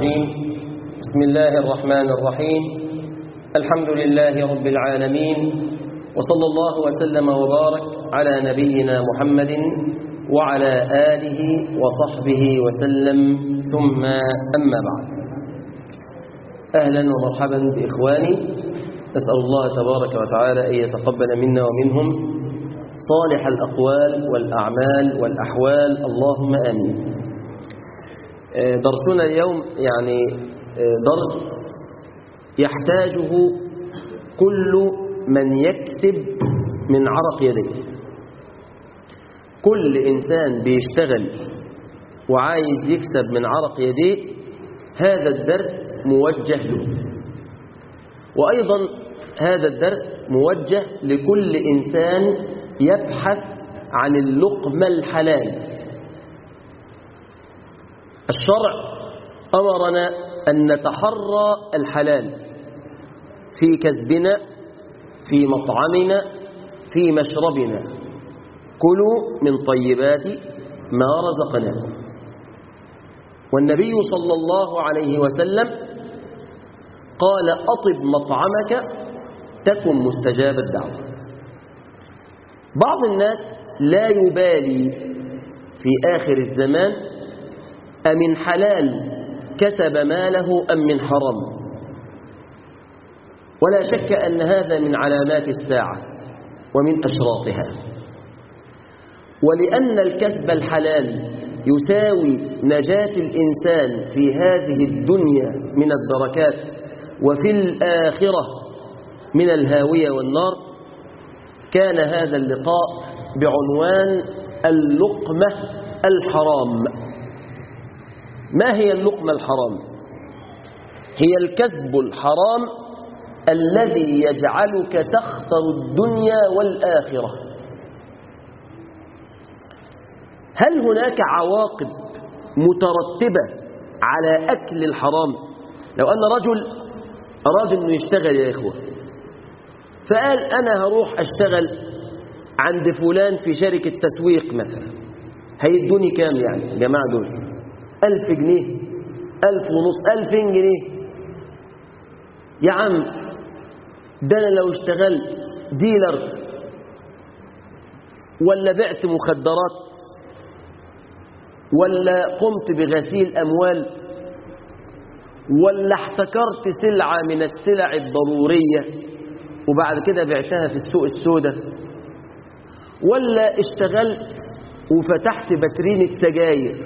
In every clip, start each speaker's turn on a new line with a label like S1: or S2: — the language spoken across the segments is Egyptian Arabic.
S1: الرجيم بسم الله الرحمن الرحيم الحمد لله رب العالمين وصلى الله وسلم وبارك على نبينا محمد وعلى آله وصحبه وسلم ثم أما بعد أهلا ومرحبا بإخواني أسأل الله تبارك وتعالى أن يتقبل منا ومنهم صالح الأقوال والأعمال والأحوال اللهم آمين درسنا اليوم يعني درس يحتاجه كل من يكسب من عرق يديه كل إنسان بيشتغل وعايز يكسب من عرق يديه هذا الدرس موجه له وأيضا هذا الدرس موجه لكل إنسان يبحث عن اللقمة الحلال الشرع أمرنا أن نتحرى الحلال في كسبنا في مطعمنا في مشربنا كلوا من طيبات ما رزقناكم والنبي صلى الله عليه وسلم قال أطب مطعمك تكن مستجاب الدعوة بعض الناس لا يبالي في آخر الزمان أمن حلال كسب ماله أم من حرام ولا شك أن هذا من علامات الساعة ومن أشراطها ولأن الكسب الحلال يساوي نجاة الإنسان في هذه الدنيا من الدركات وفي الآخرة من الهاوية والنار كان هذا اللقاء بعنوان اللقمة الحرام ما هي اللقمة الحرام هي الكسب الحرام الذي يجعلك تخسر الدنيا والآخرة هل هناك عواقب مترتبة على أكل الحرام لو أن رجل أراد أنه يشتغل يا إخوة فقال أنا هروح أشتغل عند فلان في شركة تسويق مثلا هيدوني كام يعني جماعة دول ألف جنيه ألف ونص ألفين جنيه يا عم ده أنا لو اشتغلت ديلر ولا بعت مخدرات ولا قمت بغسيل أموال ولا احتكرت سلعة من السلع الضرورية وبعد كده بعتها في السوق السوداء ولا اشتغلت وفتحت باترينة سجاير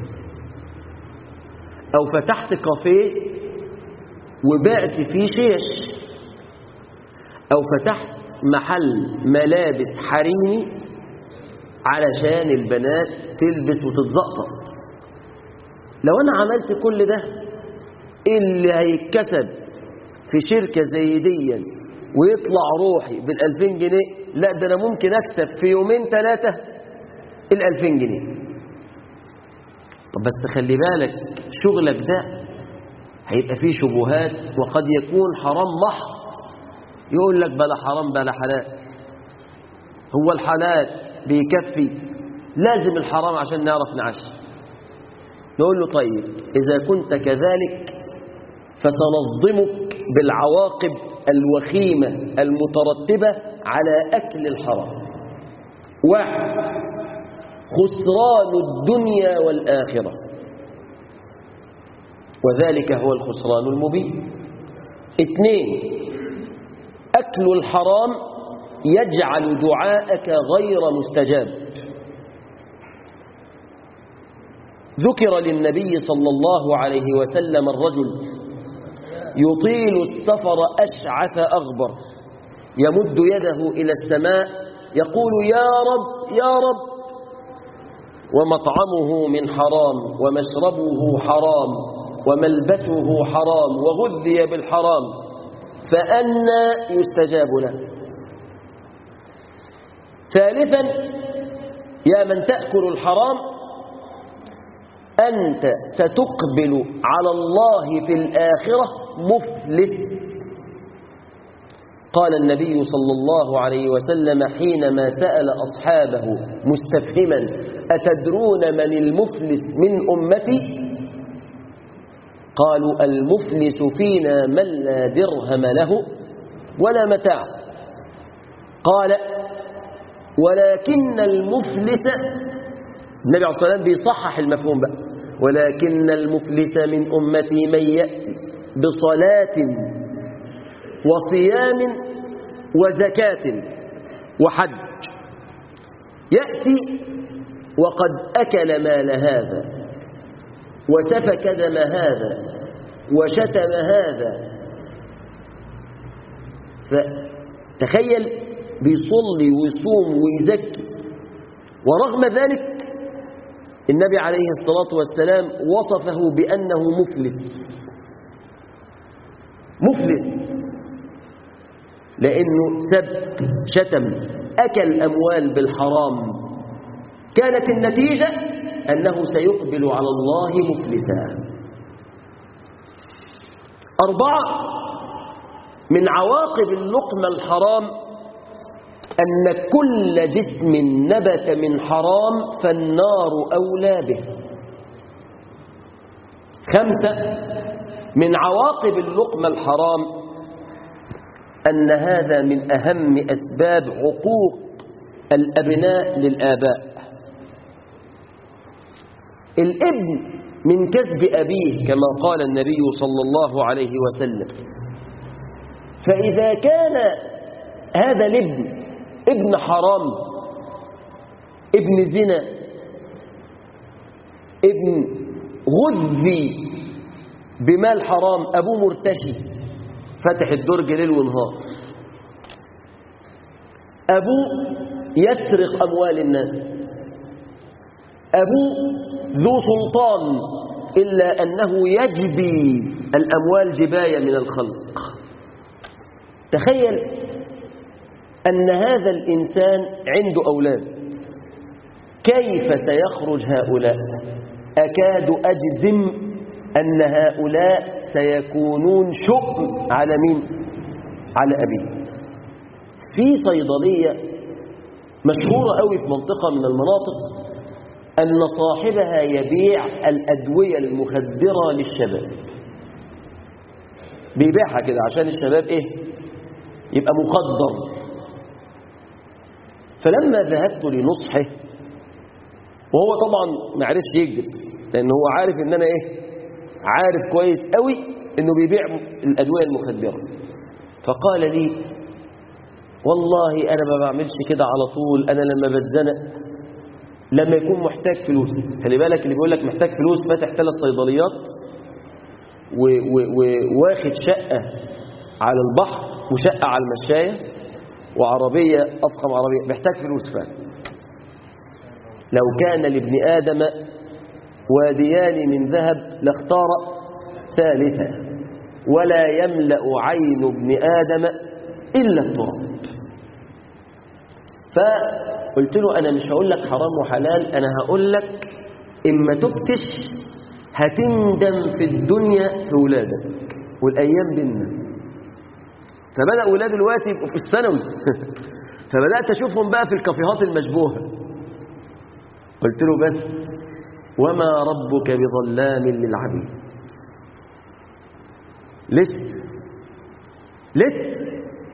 S1: أو فتحت كافيه وبعت فيه شيش أو فتحت محل ملابس حريمي علشان البنات تلبس وتتزقطط لو أنا عملت كل ده اللي هيتكسب في شركة زي دي ويطلع روحي بالألفين جنيه لا ده أنا ممكن أكسب في يومين ثلاثة الألفين جنيه طب بس خلي بالك شغلك ده هيبقى فيه شبهات وقد يكون حرام محض يقول لك بلا حرام بلا حلال هو الحلال بيكفي لازم الحرام عشان نعرف نعيش نقول له طيب إذا كنت كذلك فسنصدمك بالعواقب الوخيمة المترتبة على أكل الحرام واحد خسران الدنيا والآخرة وذلك هو الخسران المبين اثنين أكل الحرام يجعل دعاءك غير مستجاب ذكر للنبي صلى الله عليه وسلم الرجل يطيل السفر أشعث أغبر يمد يده إلى السماء يقول يا رب يا رب ومطعمه من حرام ومشربه حرام وملبسه حرام وغذي بالحرام فأنا يستجاب له ثالثا يا من تأكل الحرام أنت ستقبل على الله في الآخرة مفلس قال النبي صلى الله عليه وسلم حينما سأل أصحابه مستفهما أتدرون من المفلس من أمتي قالوا المفلس فينا من لا درهم له ولا متاع قال ولكن المفلس النبي عليه الصلاة والسلام بيصحح المفهوم بقى ولكن المفلس من أمتي من يأتي بصلاة وصيام وزكاة وحج يأتي وقد أكل مال هذا وسفك دم هذا وشتم هذا فتخيل بيصلي ويصوم ويزكي ورغم ذلك النبي عليه الصلاة والسلام وصفه بأنه مفلس مفلس لأنه سب شتم أكل أموال بالحرام كانت النتيجة أنه سيقبل على الله مفلسا أربعة من عواقب اللقمة الحرام أن كل جسم نبت من حرام فالنار أولى به خمسة من عواقب اللقمة الحرام أن هذا من أهم أسباب عقوق الأبناء للآباء الابن من كسب أبيه كما قال النبي صلى الله عليه وسلم فإذا كان هذا الابن ابن حرام ابن زنا ابن غذي بمال حرام أبوه مرتشي فتح الدرج ليل ونهار أبوه يسرق أموال الناس أبوه ذو سلطان إلا أنه يجبي الأموال جباية من الخلق تخيل أن هذا الإنسان عنده أولاد كيف سيخرج هؤلاء أكاد أجزم أن هؤلاء سيكونون شؤم على مين على أبيه في صيدلية مشهورة قوي في منطقة من المناطق أن صاحبها يبيع الأدوية المخدرة للشباب بيبيعها كده عشان الشباب إيه يبقى مخدر فلما ذهبت لنصحه وهو طبعا ما عرفش يكذب لأن هو عارف إن أنا إيه عارف كويس قوي إنه بيبيع الأدوية المخدرة فقال لي والله أنا ما بعملش كده على طول أنا لما بتزنق لما يكون محتاج فلوس خلي بالك اللي بيقول لك محتاج فلوس فاتح ثلاث صيدليات وواخد شقة على البحر وشقة على المشاية وعربية أفخم عربية محتاج فلوس فعلا لو كان لابن آدم واديان من ذهب لاختار ثالثا ولا يملأ عين ابن آدم إلا التراب فقلت له أنا مش هقول لك حرام وحلال أنا هقول لك إما تبتش هتندم في الدنيا في ولادك والأيام بينا فبدأ ولاد دلوقتي يبقوا في الثانوي فبدأت أشوفهم بقى في الكافيهات المشبوهة قلت له بس وما ربك بظلام للعبيد لسه لسه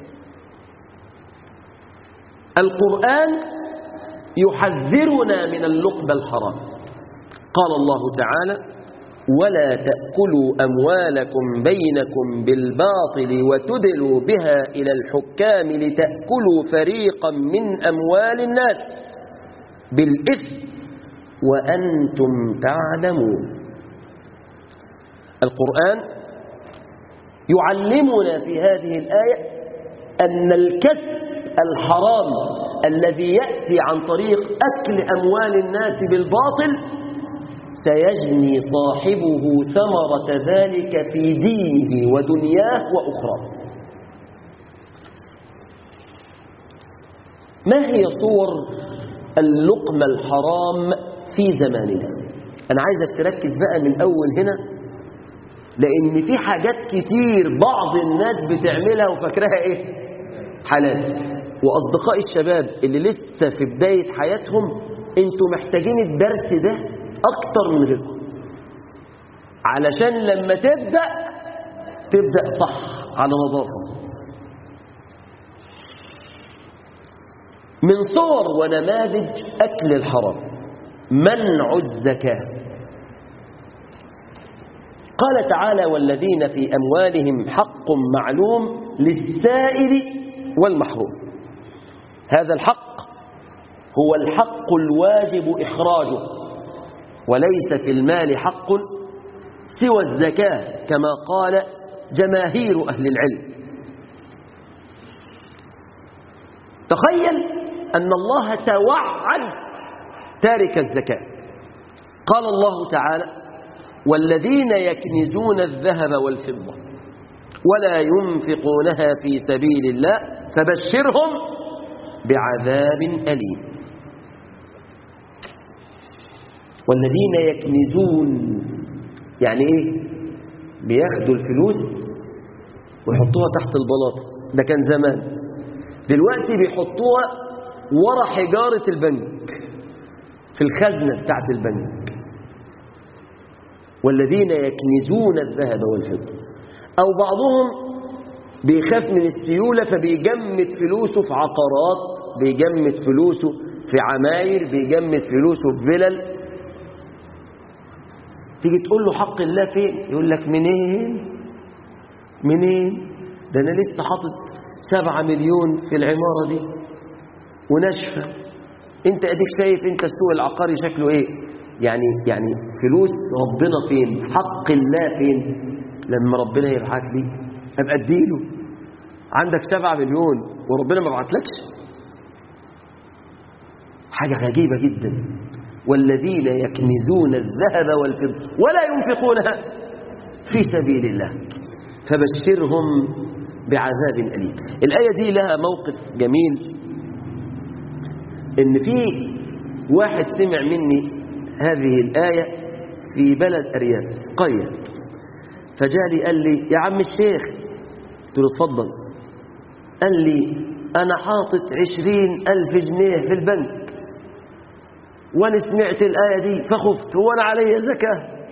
S1: القرآن يحذرنا من اللقب الحرام قال الله تعالى ولا تأكلوا أموالكم بينكم بالباطل وتدلوا بها إلى الحكام لتأكلوا فريقا من أموال الناس بالإثم وأنتم تعلمون القرآن يعلمنا في هذه الآية أن الكسب الحرام الذي يأتي عن طريق أكل أموال الناس بالباطل سيجني صاحبه ثمرة ذلك في دينه ودنياه وأخرى ما هي صور اللقمة الحرام في زماننا أنا عايزك تركز بقى من أول هنا لأن في حاجات كتير بعض الناس بتعملها وفاكرها إيه حلال وأصدقاء الشباب اللي لسه في بداية حياتهم انتوا محتاجين الدرس ده أكتر من غيركم علشان لما تبدأ تبدأ صح على نظافة من صور ونماذج أكل الحرام منع الزكاة قال تعالى والذين في أموالهم حق معلوم للسائل والمحروم هذا الحق هو الحق الواجب إخراجه وليس في المال حق سوى الزكاة كما قال جماهير أهل العلم تخيل أن الله توعد تارك الزكاة قال الله تعالى والذين يكنزون الذهب والفضة ولا ينفقونها في سبيل الله فبشرهم بعذاب أليم والذين يكنزون يعني ايه بياخدوا الفلوس ويحطوها تحت البلاط ده كان زمان دلوقتي بيحطوها ورا حجارة البنك في الخزنة بتاعت البنك والذين يكنزون الذهب والفضة أو بعضهم بيخاف من السيولة فبيجمد فلوسه في عقارات بيجمد فلوسه في عماير بيجمد فلوسه في فلل تيجي تقول له حق الله فين يقول لك منين منين ده انا لسه حاطط سبعة مليون في العمارة دي وناشفة انت اديك شايف انت السوق العقاري شكله ايه يعني يعني فلوس ربنا فين حق الله فين لما ربنا يبعت لي ابقى اديله عندك سبعة مليون وربنا ما بعتلكش حاجة غريبة جدا والذين يكنزون الذهب والفضة ولا ينفقونها في سبيل الله فبشرهم بعذاب أليم الآية دي لها موقف جميل إن في واحد سمع مني هذه الآية في بلد أرياف قرية فجاء لي قال لي يا عم الشيخ قلت له اتفضل قال لي أنا حاطط عشرين ألف جنيه في البنك وأنا سمعت الآية دي فخفت هو أنا علي زكاة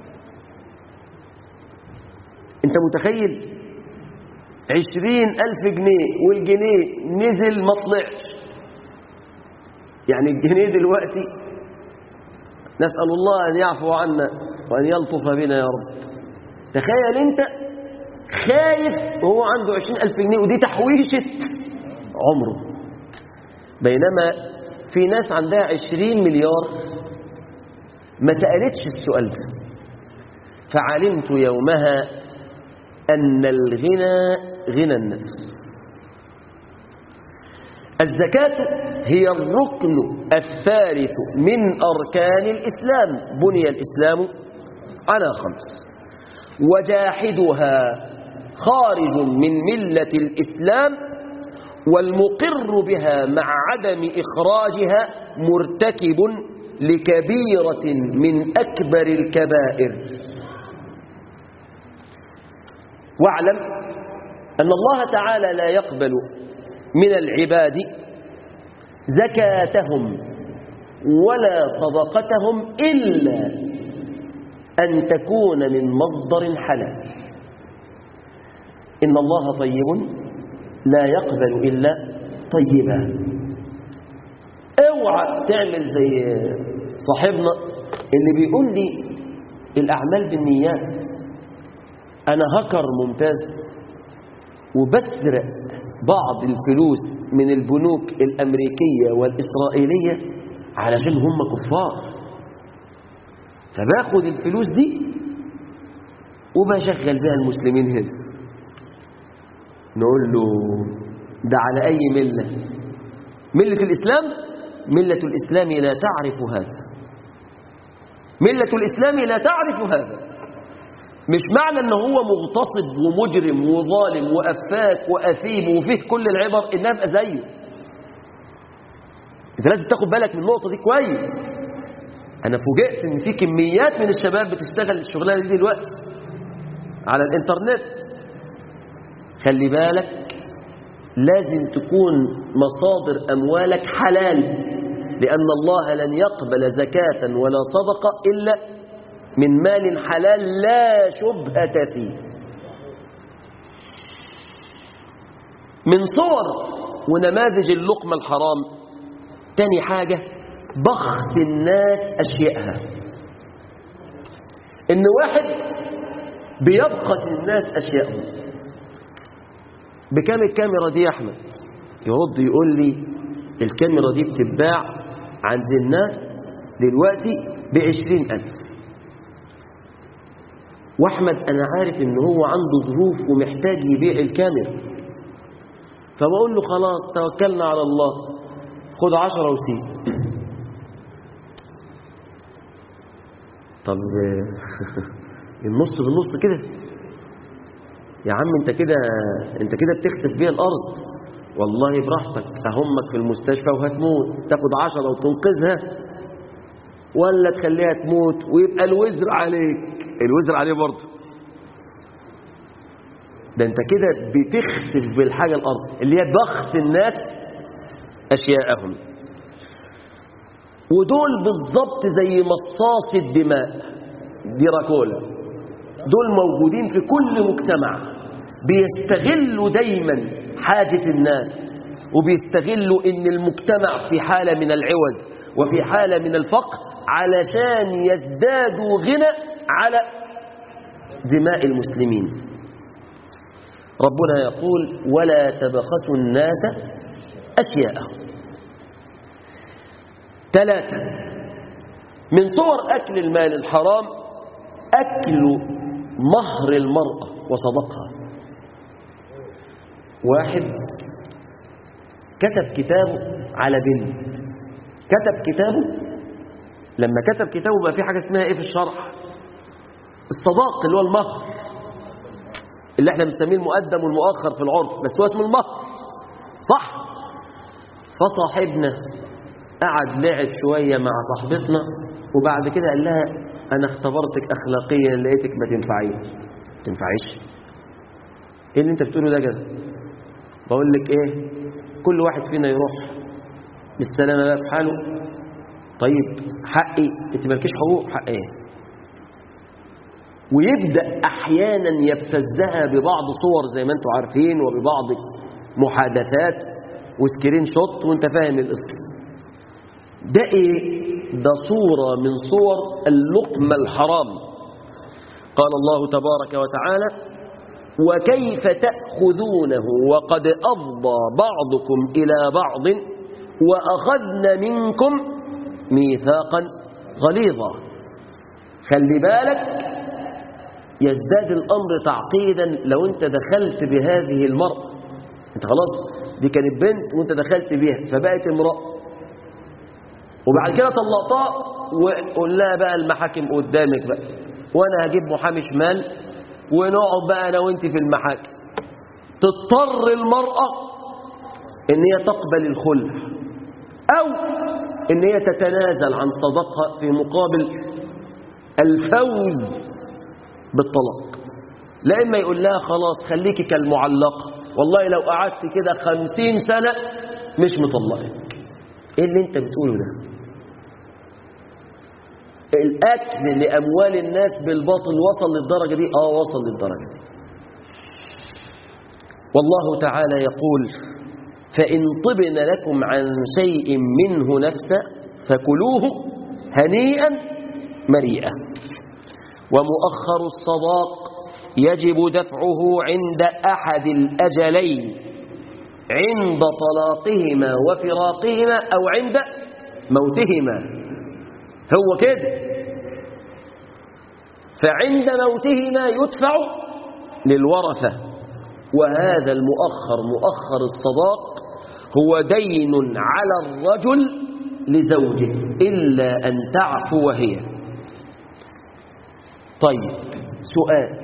S1: أنت متخيل عشرين ألف جنيه والجنيه نزل ما طلعش يعني الجنيه دلوقتي نسأل الله أن يعفو عنا وأن يلطف بنا يا رب تخيل أنت خايف وهو عنده عشرين ألف جنيه ودي تحويشة عمره بينما في ناس عندها عشرين مليار ما سألتش السؤال ده فعلمت يومها أن الغنى غنى النفس الزكاة هي الركن الثالث من أركان الإسلام بني الإسلام على خمس وجاحدها خارج من ملة الإسلام والمقر بها مع عدم إخراجها مرتكب لكبيرة من أكبر الكبائر واعلم أن الله تعالى لا يقبل من العباد زكاتهم ولا صدقتهم إلا أن تكون من مصدر حلال إن الله طيب لا يقبل إلا طيبا اوعى تعمل زي صاحبنا اللي بيقول لي الأعمال بالنيات أنا هكر ممتاز وبسرق بعض الفلوس من البنوك الأمريكية والإسرائيلية علشان هم كفار فباخد الفلوس دي وبشغل بها المسلمين هنا نقول له ده على أي ملة ملة الإسلام ملة الإسلام لا تعرف هذا ملة الإسلام لا تعرف هذا مش معنى ان هو مغتصب ومجرم وظالم وافاك واثيم وفيه كل العبر انها ابقى زيه انت لازم تاخد بالك من النقطه دي كويس انا فوجئت ان في كميات من الشباب بتشتغل الشغلانه دي دلوقتي على الانترنت خلي بالك لازم تكون مصادر اموالك حلال لان الله لن يقبل زكاه ولا صدقه الا من مال حلال لا شبهة فيه من صور ونماذج اللقمة الحرام تاني حاجة بخس الناس أشيائها إن واحد بيبخس الناس أشيائهم بكام الكاميرا دي يا أحمد يرد يقول لي الكاميرا دي بتتباع عند الناس دلوقتي بعشرين ألف وأحمد أنا عارف إن هو عنده ظروف ومحتاج يبيع الكاميرا فبقول له خلاص توكلنا على الله خد عشرة وسيب طب النص بالنص كده يا عم انت كده انت كده بتخسف بيها الارض والله براحتك اهمك في المستشفى وهتموت تاخد عشرة وتنقذها ولا تخليها تموت ويبقى الوزر عليك الوزر عليه برضه ده انت كده بتخسف بالحاجة الأرض اللي هي بخس الناس أشياءهم ودول بالظبط زي مصاص الدماء دي راكولا دول موجودين في كل مجتمع بيستغلوا دايما حاجة الناس وبيستغلوا ان المجتمع في حالة من العوز وفي حالة من الفقر علشان يزدادوا غنى على دماء المسلمين ربنا يقول ولا تبخسوا الناس أشياءهم ثلاثة من صور أكل المال الحرام أكل مهر المرأة وصدقها واحد كتب كتابه على بنت كتب كتابه لما كتب كتابه بقى في حاجة اسمها ايه في الشرح الصداق اللي هو المهر اللي احنا بنسميه المقدم والمؤخر في العرف بس هو اسمه المهر صح فصاحبنا قعد لعب شوية مع صاحبتنا وبعد كده قال لها انا اختبرتك اخلاقيا لقيتك ما تنفعيش تنفعيش ايه اللي انت بتقوله ده كده بقول لك ايه كل واحد فينا يروح بالسلامه بقى في حاله طيب حقي انت مالكيش حقوق حق ايه ويبدا احيانا يبتزها ببعض صور زي ما انتم عارفين وببعض محادثات وسكرين شوت وانت فاهم القصه ده ايه ده صوره من صور اللقمه الحرام قال الله تبارك وتعالى وكيف تأخذونه وقد أفضى بعضكم إلى بعض وأخذن منكم ميثاقا غليظا خلي بالك يزداد الأمر تعقيدا لو أنت دخلت بهذه المرأة أنت خلاص دي كانت بنت وأنت دخلت بيها فبقت امرأة وبعد كده طلقتها وقول لها بقى المحاكم قدامك بقى وأنا هجيب محامي شمال ونقعد بقى انا وانت في المحاكم تضطر المرأة ان هي تقبل الخلع او ان هي تتنازل عن صدقها في مقابل الفوز بالطلاق لا اما يقول لها خلاص خليكي كالمعلقة والله لو قعدت كده خمسين سنة مش مطلقك ايه اللي انت بتقوله ده الأكل لأموال الناس بالباطل وصل للدرجة دي آه وصل للدرجة دي والله تعالى يقول فإن طبن لكم عن شيء منه نفسا فكلوه هنيئا مريئا ومؤخر الصداق يجب دفعه عند أحد الأجلين عند طلاقهما وفراقهما أو عند موتهما هو كده فعند موتهما يدفع للورثة وهذا المؤخر مؤخر الصداق هو دين على الرجل لزوجه إلا أن تعفو هي طيب سؤال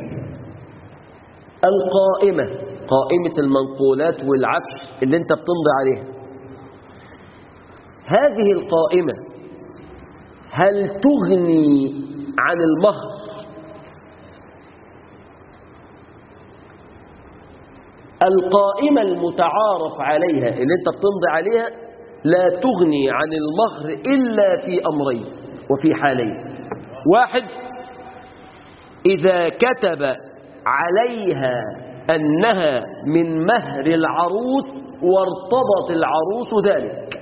S1: القائمة قائمة المنقولات والعفش اللي انت بتمضي عليها هذه القائمة هل تغني عن المهر القائمة المتعارف عليها اللي انت بتمضي عليها لا تغني عن المهر إلا في أمرين وفي حالين واحد إذا كتب عليها أنها من مهر العروس وارتضت العروس ذلك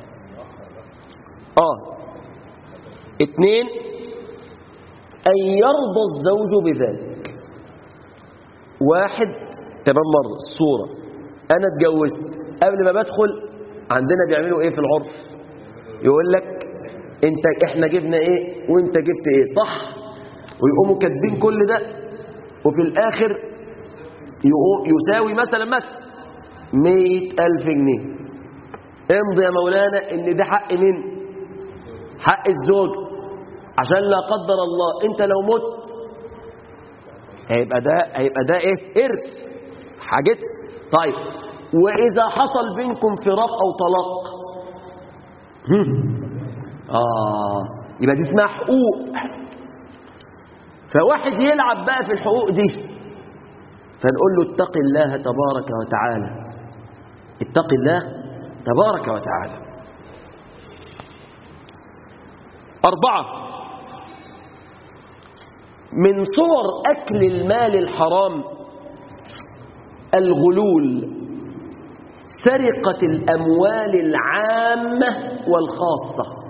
S1: آه اثنين أن يرضى الزوج بذلك واحد تمام مرة الصورة أنا اتجوزت قبل ما بدخل عندنا بيعملوا إيه في العرف يقول لك انت احنا جبنا ايه وانت جبت ايه صح ويقوموا كاتبين كل ده وفي الاخر يقو- يساوي مثلا مثلا مئة ألف جنيه امضي يا مولانا ان ده حق مين حق الزوج عشان لا قدر الله انت لو مت هيبقى ده هيبقى ده ايه ارث حاجتك طيب واذا حصل بينكم فراق او طلاق هم. اه يبقى دي اسمها حقوق فواحد يلعب بقى في الحقوق دي فنقول له اتق الله تبارك وتعالى اتق الله تبارك وتعالى أربعة من صور أكل المال الحرام الغلول سرقة الأموال العامة والخاصة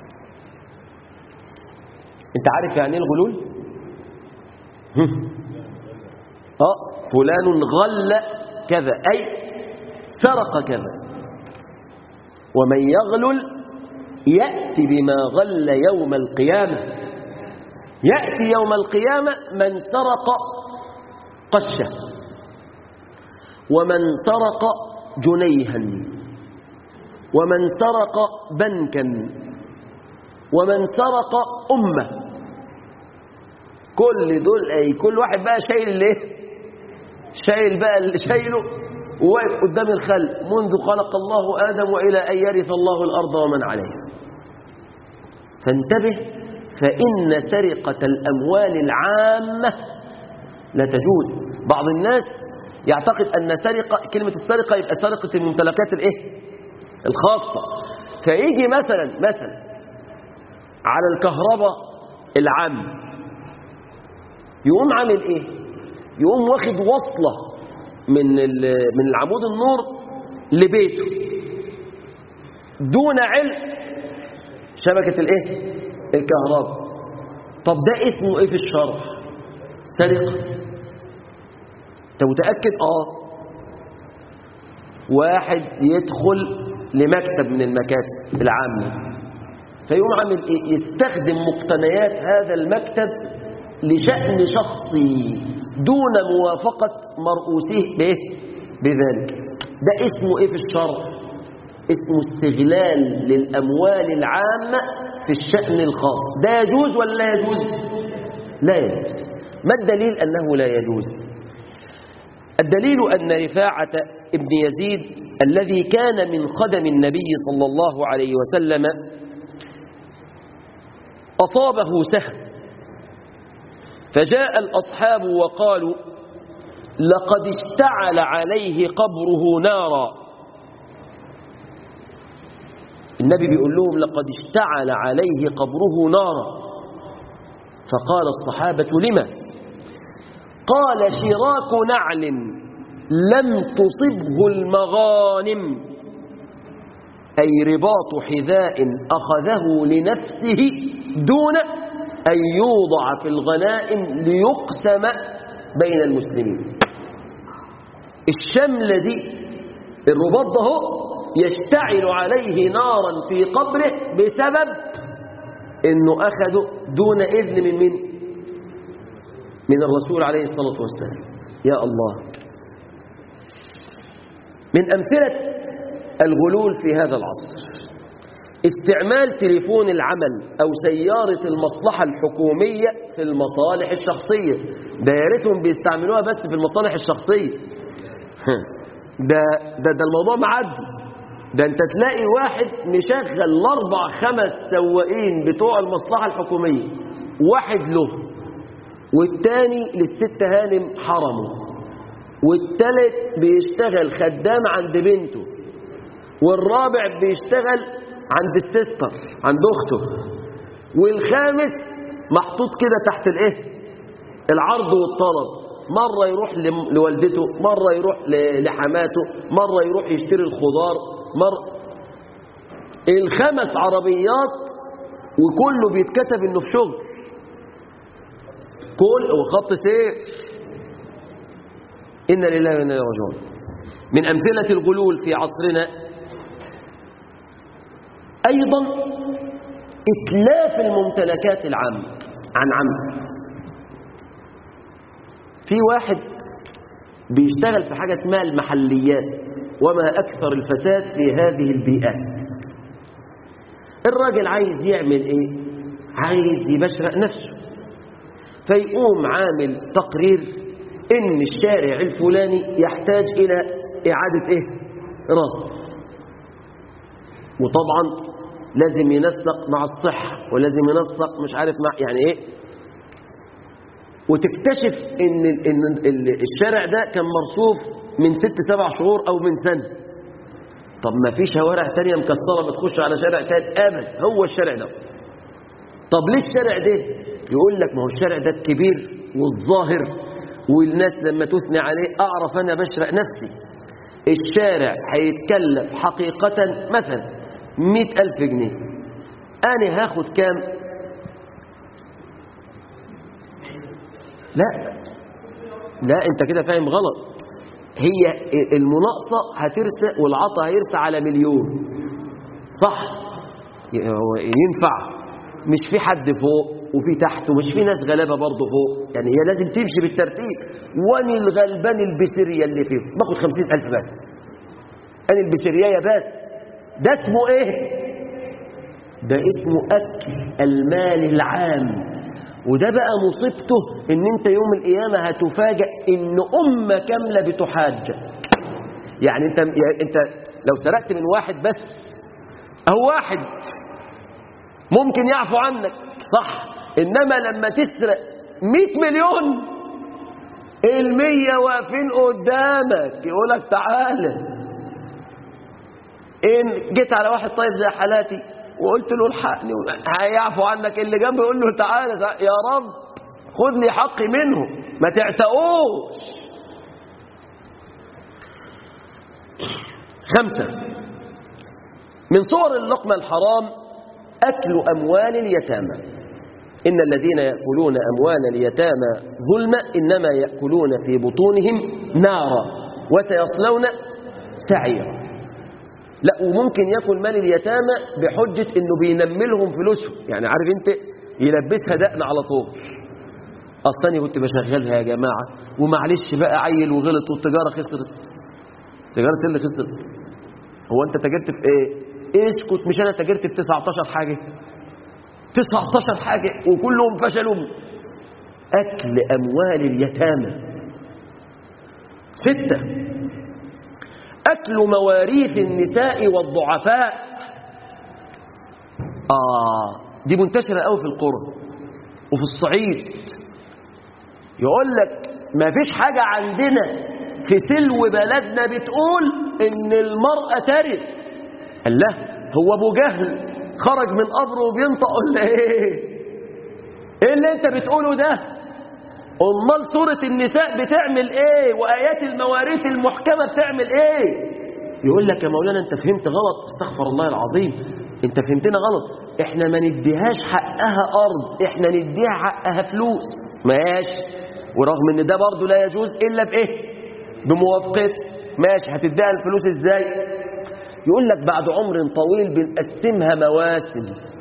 S1: أنت عارف يعني إيه الغلول؟ هم. آه فلان غل كذا أي سرق كذا ومن يغلل يأتي بما غل يوم القيامة يأتي يوم القيامة من سرق قشة ومن سرق جنيها ومن سرق بنكا ومن سرق أمة كل دول أي كل واحد بقى شايل الايه شايل بقى اللي شايله وواقف قدام الخلق منذ خلق الله آدم وإلى أن يرث الله الأرض ومن عليها فانتبه فإن سرقة الأموال العامة لا تجوز بعض الناس يعتقد أن سرقة كلمة السرقة يبقى سرقة الممتلكات الإيه؟ الخاصة فيجي مثلا مثلا على الكهرباء العام يقوم عامل إيه؟ يقوم واخد وصلة من من العمود النور لبيته دون علم شبكة الايه الكهرباء طب ده اسمه ايه في الشرع سرقة انت متأكد اه واحد يدخل لمكتب من المكاتب العامة فيقوم عامل ايه يستخدم مقتنيات هذا المكتب لشأن شخصي دون موافقة مرؤوسه بايه بذلك ده اسمه ايه في الشرع اسمه استغلال للأموال العامة في الشأن الخاص ده يجوز ولا لا يجوز لا يجوز ما الدليل أنه لا يجوز الدليل أن رفاعة ابن يزيد الذي كان من خدم النبي صلى الله عليه وسلم أصابه سهم فجاء الأصحاب وقالوا لقد اشتعل عليه قبره نارا النبي بيقول لهم لقد اشتعل عليه قبره نارا فقال الصحابة لما قال شراك نعل لم تصبه المغانم أي رباط حذاء أخذه لنفسه دون أن يوضع في الغنائم ليقسم بين المسلمين الشملة دي الرباط ده هو يشتعل عليه نارا في قبره بسبب انه اخذه دون اذن من من من الرسول عليه الصلاه والسلام يا الله من امثله الغلول في هذا العصر استعمال تليفون العمل او سياره المصلحه الحكوميه في المصالح الشخصيه ده يا ريتهم بيستعملوها بس في المصالح الشخصيه ده ده ده الموضوع معدي ده انت تلاقي واحد مشغل الاربع خمس سواقين بتوع المصلحة الحكومية واحد له والتاني للست هانم حرمه والتالت بيشتغل خدام عند بنته والرابع بيشتغل عند السيستر عند اخته والخامس محطوط كده تحت الايه العرض والطلب مرة يروح لم- لوالدته مرة يروح ل- لحماته مرة يروح يشتري الخضار مرة الخمس عربيات وكله بيتكتب انه في شغل كل وخط سير إنا لله وإنا إليه راجعون من أمثلة الغلول في عصرنا أيضا إتلاف الممتلكات العامة عن عمد في واحد بيشتغل في حاجة اسمها المحليات وما أكثر الفساد في هذه البيئات الراجل عايز يعمل إيه؟ عايز يبشرق نفسه فيقوم عامل تقرير إن الشارع الفلاني يحتاج إلى إعادة إيه؟ رصد وطبعا لازم ينسق مع الصحة ولازم ينسق مش عارف مع يعني إيه وتكتشف إن, ال- إن ال- الشارع ده كان مرصوف من ست سبع شهور أو من سنة طب ما في شوارع تانية مكسرة بتخش على شارع تاني أبدا هو الشارع ده طب ليه الشارع ده يقول لك ما هو الشارع ده الكبير والظاهر والناس لما تثني عليه أعرف أنا بشرق نفسي الشارع هيتكلف حقيقة مثلا مئة ألف جنيه أنا هاخد كام لا لا أنت كده فاهم غلط هي المناقصة هترسى والعطا هيرسى على مليون صح هو ينفع مش في حد فوق وفي تحت ومش في ناس غلابة برضه فوق يعني هي لازم تمشي بالترتيب واني الغلبان البسرية اللي فيه باخد خمسين ألف بس أنا البسرية بس ده اسمه ايه ده اسمه أكل المال العام وده بقى مصيبته ان انت يوم القيامة هتفاجأ ان أمة كاملة بتحاج يعني انت, يعني انت لو سرقت من واحد بس أو واحد ممكن يعفو عنك صح إنما لما تسرق 100 مليون المية واقفين قدامك يقولك تعالى إن جيت على واحد طيب زي حالاتي وقلت له الحقني هيعفو عنك اللي جنبي يقول له تعالى, تعالى يا رب خد لي حقي منه ما تعتقوش خمسة من صور اللقمة الحرام أكل أموال اليتامى إن الذين يأكلون أموال اليتامى ظلما إنما يأكلون في بطونهم نارا وسيصلون سعيرا لا وممكن ياكل مال اليتامى بحجة إنه بينملهم فلوسهم يعني عارف أنت يلبسها دقن على طول أصلا كنت بشغلها يا جماعة ومعلش بقى عيل وغلط والتجارة خسرت تجارة اللي خسرت هو أنت تاجرت في إيه اسكت مش انا تاجرت ب 19 حاجه 19 حاجه وكلهم فشلوا اكل اموال اليتامى ستة اكل مواريث النساء والضعفاء اه دي منتشره قوي في القرى وفي الصعيد يقول لك ما فيش حاجه عندنا في سلو بلدنا بتقول ان المراه ترث قال له هو ابو جهل خرج من قبره وبينطق ولا ايه ايه اللي انت بتقوله ده امال سوره النساء بتعمل ايه وايات المواريث المحكمه بتعمل ايه يقول لك يا مولانا انت فهمت غلط استغفر الله العظيم انت فهمتنا غلط احنا ما نديهاش حقها ارض احنا نديها حقها فلوس ماشي ورغم ان ده برضه لا يجوز الا بايه بموافقتي ماشي هتديها الفلوس ازاي يقول لك بعد عمر طويل بنقسمها مواسم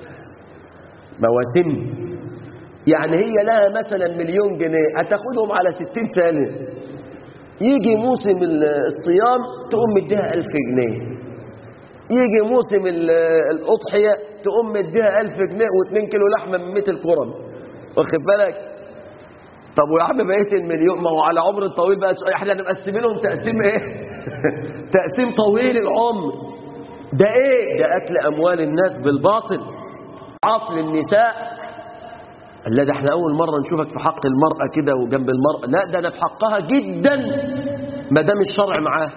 S1: مواسم يعني هي لها مثلا مليون جنيه هتاخدهم على ستين سنة يجي موسم الصيام تقوم مديها ألف جنيه يجي موسم الأضحية تقوم مديها ألف جنيه واتنين كيلو لحمة من مئة الكرم واخد بالك طب ويا عم بقيت المليون ما هو على عمر طويل بقى احنا مقسمينهم تقسيم ايه تقسيم طويل العمر ده ايه ده اكل اموال الناس بالباطل عطف للنساء لا ده احنا اول مره نشوفك في حق المراه كده وجنب المراه لا ده انا في حقها جدا ما دام الشرع معاها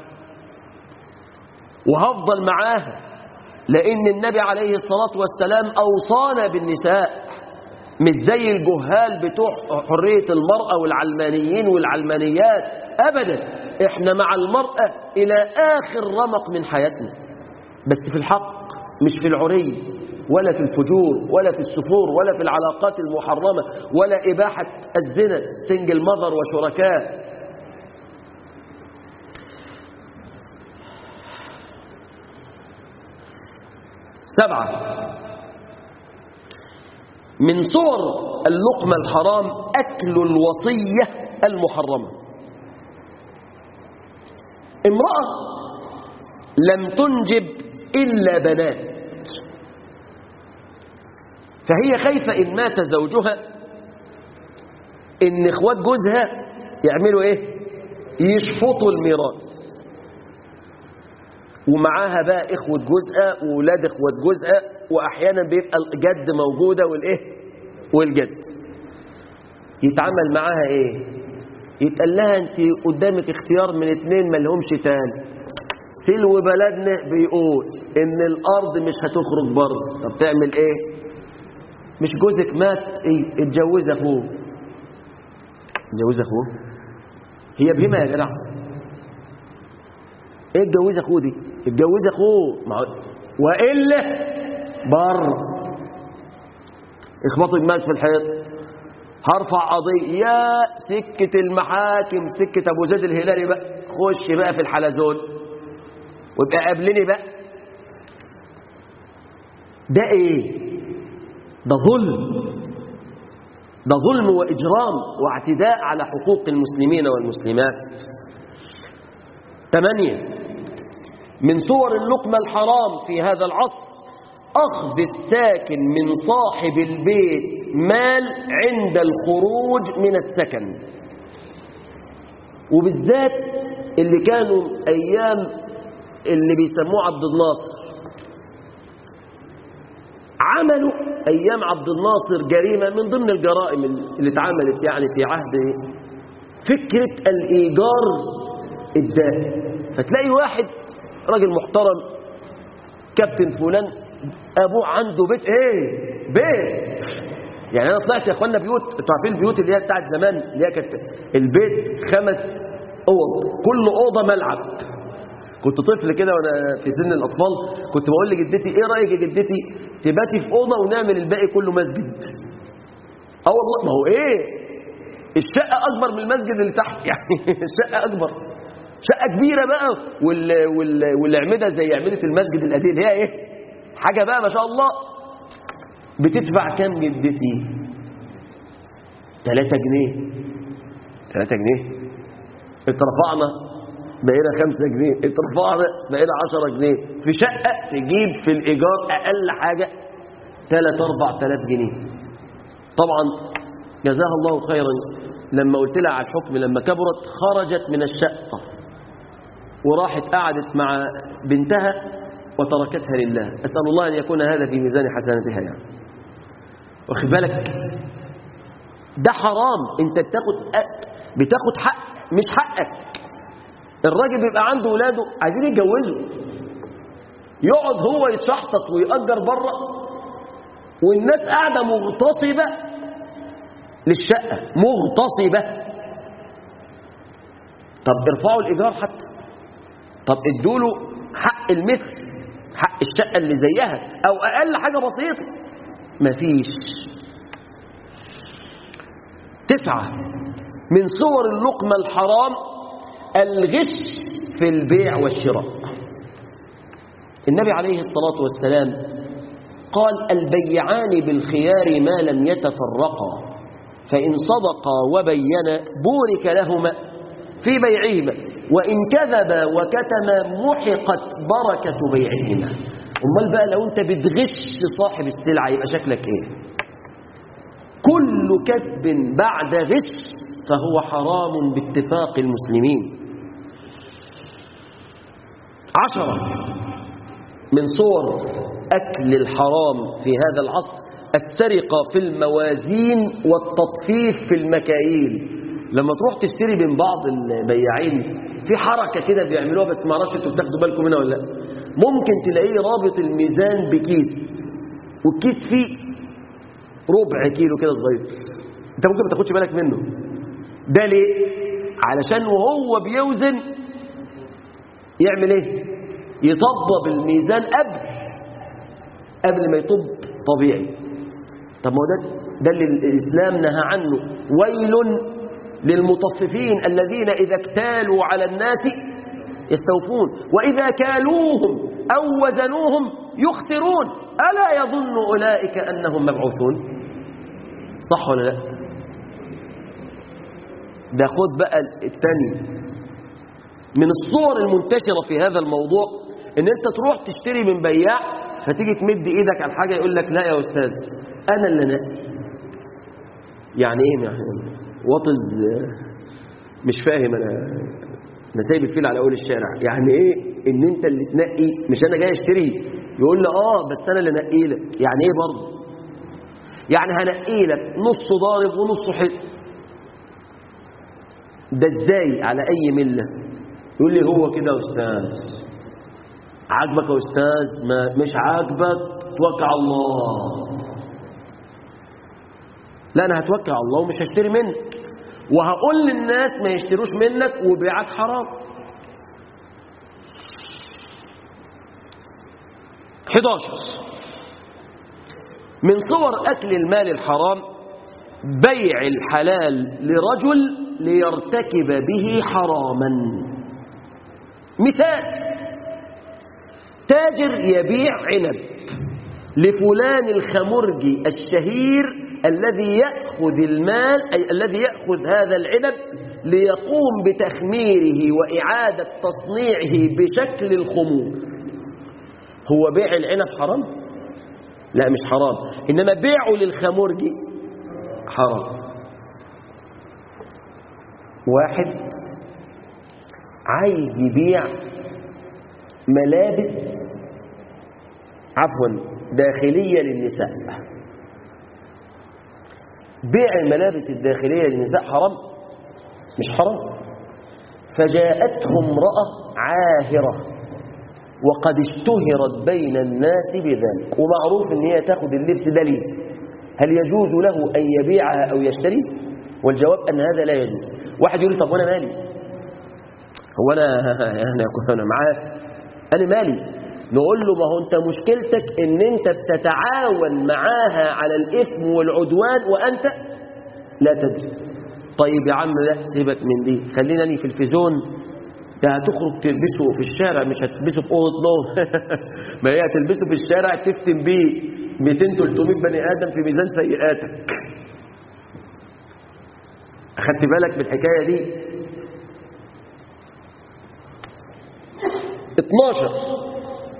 S1: وهفضل معاها لان النبي عليه الصلاه والسلام اوصانا بالنساء مش زي الجهال بتوع حرية المرأة والعلمانيين والعلمانيات أبدا احنا مع المرأة إلى آخر رمق من حياتنا بس في الحق مش في العري ولا في الفجور ولا في السفور ولا في العلاقات المحرمة ولا إباحة الزنا سنجل مذر وشركاء سبعة من صور اللقمة الحرام أكل الوصية المحرمة امرأة لم تنجب إلا بنات فهي خايفة إن مات زوجها إن إخوات جوزها يعملوا إيه يشفطوا الميراث ومعاها بقى إخوة جوزها وولاد إخوة جوزها وأحيانا بيبقى الجد موجودة والإيه والجد يتعامل معاها إيه يتقال لها أنت قدامك اختيار من اتنين ملهمش تاني سلو بلدنا بيقول إن الأرض مش هتخرج بره طب تعمل إيه مش جوزك مات ايه اتجوز اخوه اتجوز اخوه هي بهمة يا جدع ايه اتجوز اخوه دي اتجوز اخوه مع... والا بره اخبطوا دماغك في الحيط هرفع قضيه يا سكه المحاكم سكه ابو زيد الهلالي بقى خش بقى في الحلزون وابقى قابلني بقى ده ايه ده ظلم ده ظلم وإجرام واعتداء على حقوق المسلمين والمسلمات ثمانية من صور اللقمة الحرام في هذا العصر أخذ الساكن من صاحب البيت مال عند الخروج من السكن وبالذات اللي كانوا أيام اللي بيسموه عبد الناصر عملوا أيام عبد الناصر جريمة من ضمن الجرائم اللي اتعملت يعني في عهد فكرة الإيجار الدائم فتلاقي واحد راجل محترم كابتن فلان أبوه عنده بيت إيه بيت يعني أنا طلعت يا أخوانا بيوت انتوا عارفين البيوت اللي هي بتاعت زمان اللي هي كانت البيت خمس أوض كل أوضة ملعب كنت طفل كده وانا في سن الاطفال كنت بقول لجدتي ايه رايك يا جدتي تباتي في اوضه ونعمل الباقي كله مسجد اه والله ما هو ايه الشقه اكبر من المسجد اللي تحت يعني الشقه اكبر شقه كبيره بقى وال... وال... والاعمده زي اعمده المسجد القديم اللي هي ايه حاجه بقى ما شاء الله بتدفع كام جدتي 3 جنيه 3 جنيه اترفعنا بقينا 5 جنيه اترفعنا بقينا 10 جنيه في شقة تجيب في الإيجار أقل حاجة 3 4000 جنيه طبعا جزاها الله خيرا لما قلت لها على الحكم لما كبرت خرجت من الشقة وراحت قعدت مع بنتها وتركتها لله أسأل الله أن يكون هذا في ميزان حسناتها يعني واخد بالك ده حرام انت بتاخد بتاخد حق مش حقك الراجل بيبقى عنده ولاده عايزين يتجوزوا يقعد هو يتشحطط ويأجر بره والناس قاعدة مغتصبة للشقة مغتصبة طب ارفعوا الإيجار حتى طب ادوا له حق المثل حق الشقة اللي زيها أو أقل حاجة بسيطة مفيش تسعة من صور اللقمة الحرام الغش في البيع والشراء النبي عليه الصلاة والسلام قال البيعان بالخيار ما لم يتفرقا فإن صدقا وبينا بورك لهما في بيعهما وإن كذبا وكتما محقت بركة بيعهما أمال بقى لو أنت بتغش صاحب السلعة يبقى شكلك إيه كل كسب بعد غش فهو حرام باتفاق المسلمين عشرة من صور أكل الحرام في هذا العصر السرقة في الموازين والتطفيف في المكاييل لما تروح تشتري من بعض البياعين في حركة كده بيعملوها بس ما اعرفش انتوا بتاخدوا بالكم منها ولا لا ممكن تلاقيه رابط الميزان بكيس والكيس فيه ربع كيلو كده صغير انت ممكن ما تاخدش بالك منه ده ليه علشان وهو بيوزن يعمل ايه يطبب الميزان قبل قبل ما يطب طبيعي طب ما هو ده ده اللي الاسلام نهى عنه ويل للمطففين الذين اذا اكتالوا على الناس يستوفون واذا كالوهم او وزنوهم يخسرون الا يظن اولئك انهم مبعوثون صح ولا لا ده خد بقى التاني من الصور المنتشرة في هذا الموضوع ان انت تروح تشتري من بياع فتيجي تمد ايدك على حاجة يقول لك لا يا استاذ انا اللي نقي يعني ايه يعني وطز مش فاهم انا انا سايب الفيل على اول الشارع يعني ايه ان انت اللي تنقي مش انا جاي اشتري يقول لي اه بس انا اللي نقي لك يعني ايه برضه يعني هنقي لك نص ضارب ونص حلو ده ازاي على اي مله يقول لي هو كده يا استاذ عاجبك يا استاذ ما مش عاجبك توكل على الله لا انا هتوكل على الله ومش هشتري منك وهقول للناس ما يشتروش منك وبيعك حرام 11 من صور أكل المال الحرام بيع الحلال لرجل ليرتكب به حراما مثال تاجر يبيع عنب لفلان الخمرجي الشهير الذي يأخذ المال أي الذي يأخذ هذا العنب ليقوم بتخميره وإعادة تصنيعه بشكل الخمور هو بيع العنب حرام؟ لا مش حرام إنما بيعه للخمرجي حرام واحد عايز يبيع ملابس عفوا داخلية للنساء بيع الملابس الداخلية للنساء حرام مش حرام فجاءته امرأة عاهرة وقد اشتهرت بين الناس بذلك ومعروف ان هي تاخد اللبس ده ليه هل يجوز له ان يبيعها او يشتري والجواب ان هذا لا يجوز واحد يقول لي طب وانا مالي هو انا انا انا معاه انا مالي نقول له ما هو انت مشكلتك ان انت بتتعاون معاها على الاثم والعدوان وانت لا تدري طيب يا عم لا سيبك من دي خلينا لي في الفيزون ده هتخرج تلبسه في الشارع مش هتلبسه في اوضه نوم ما هي هتلبسه في الشارع تفتن بيه 200 300 بني ادم في ميزان سيئاتك اخدت بالك من الحكايه دي 12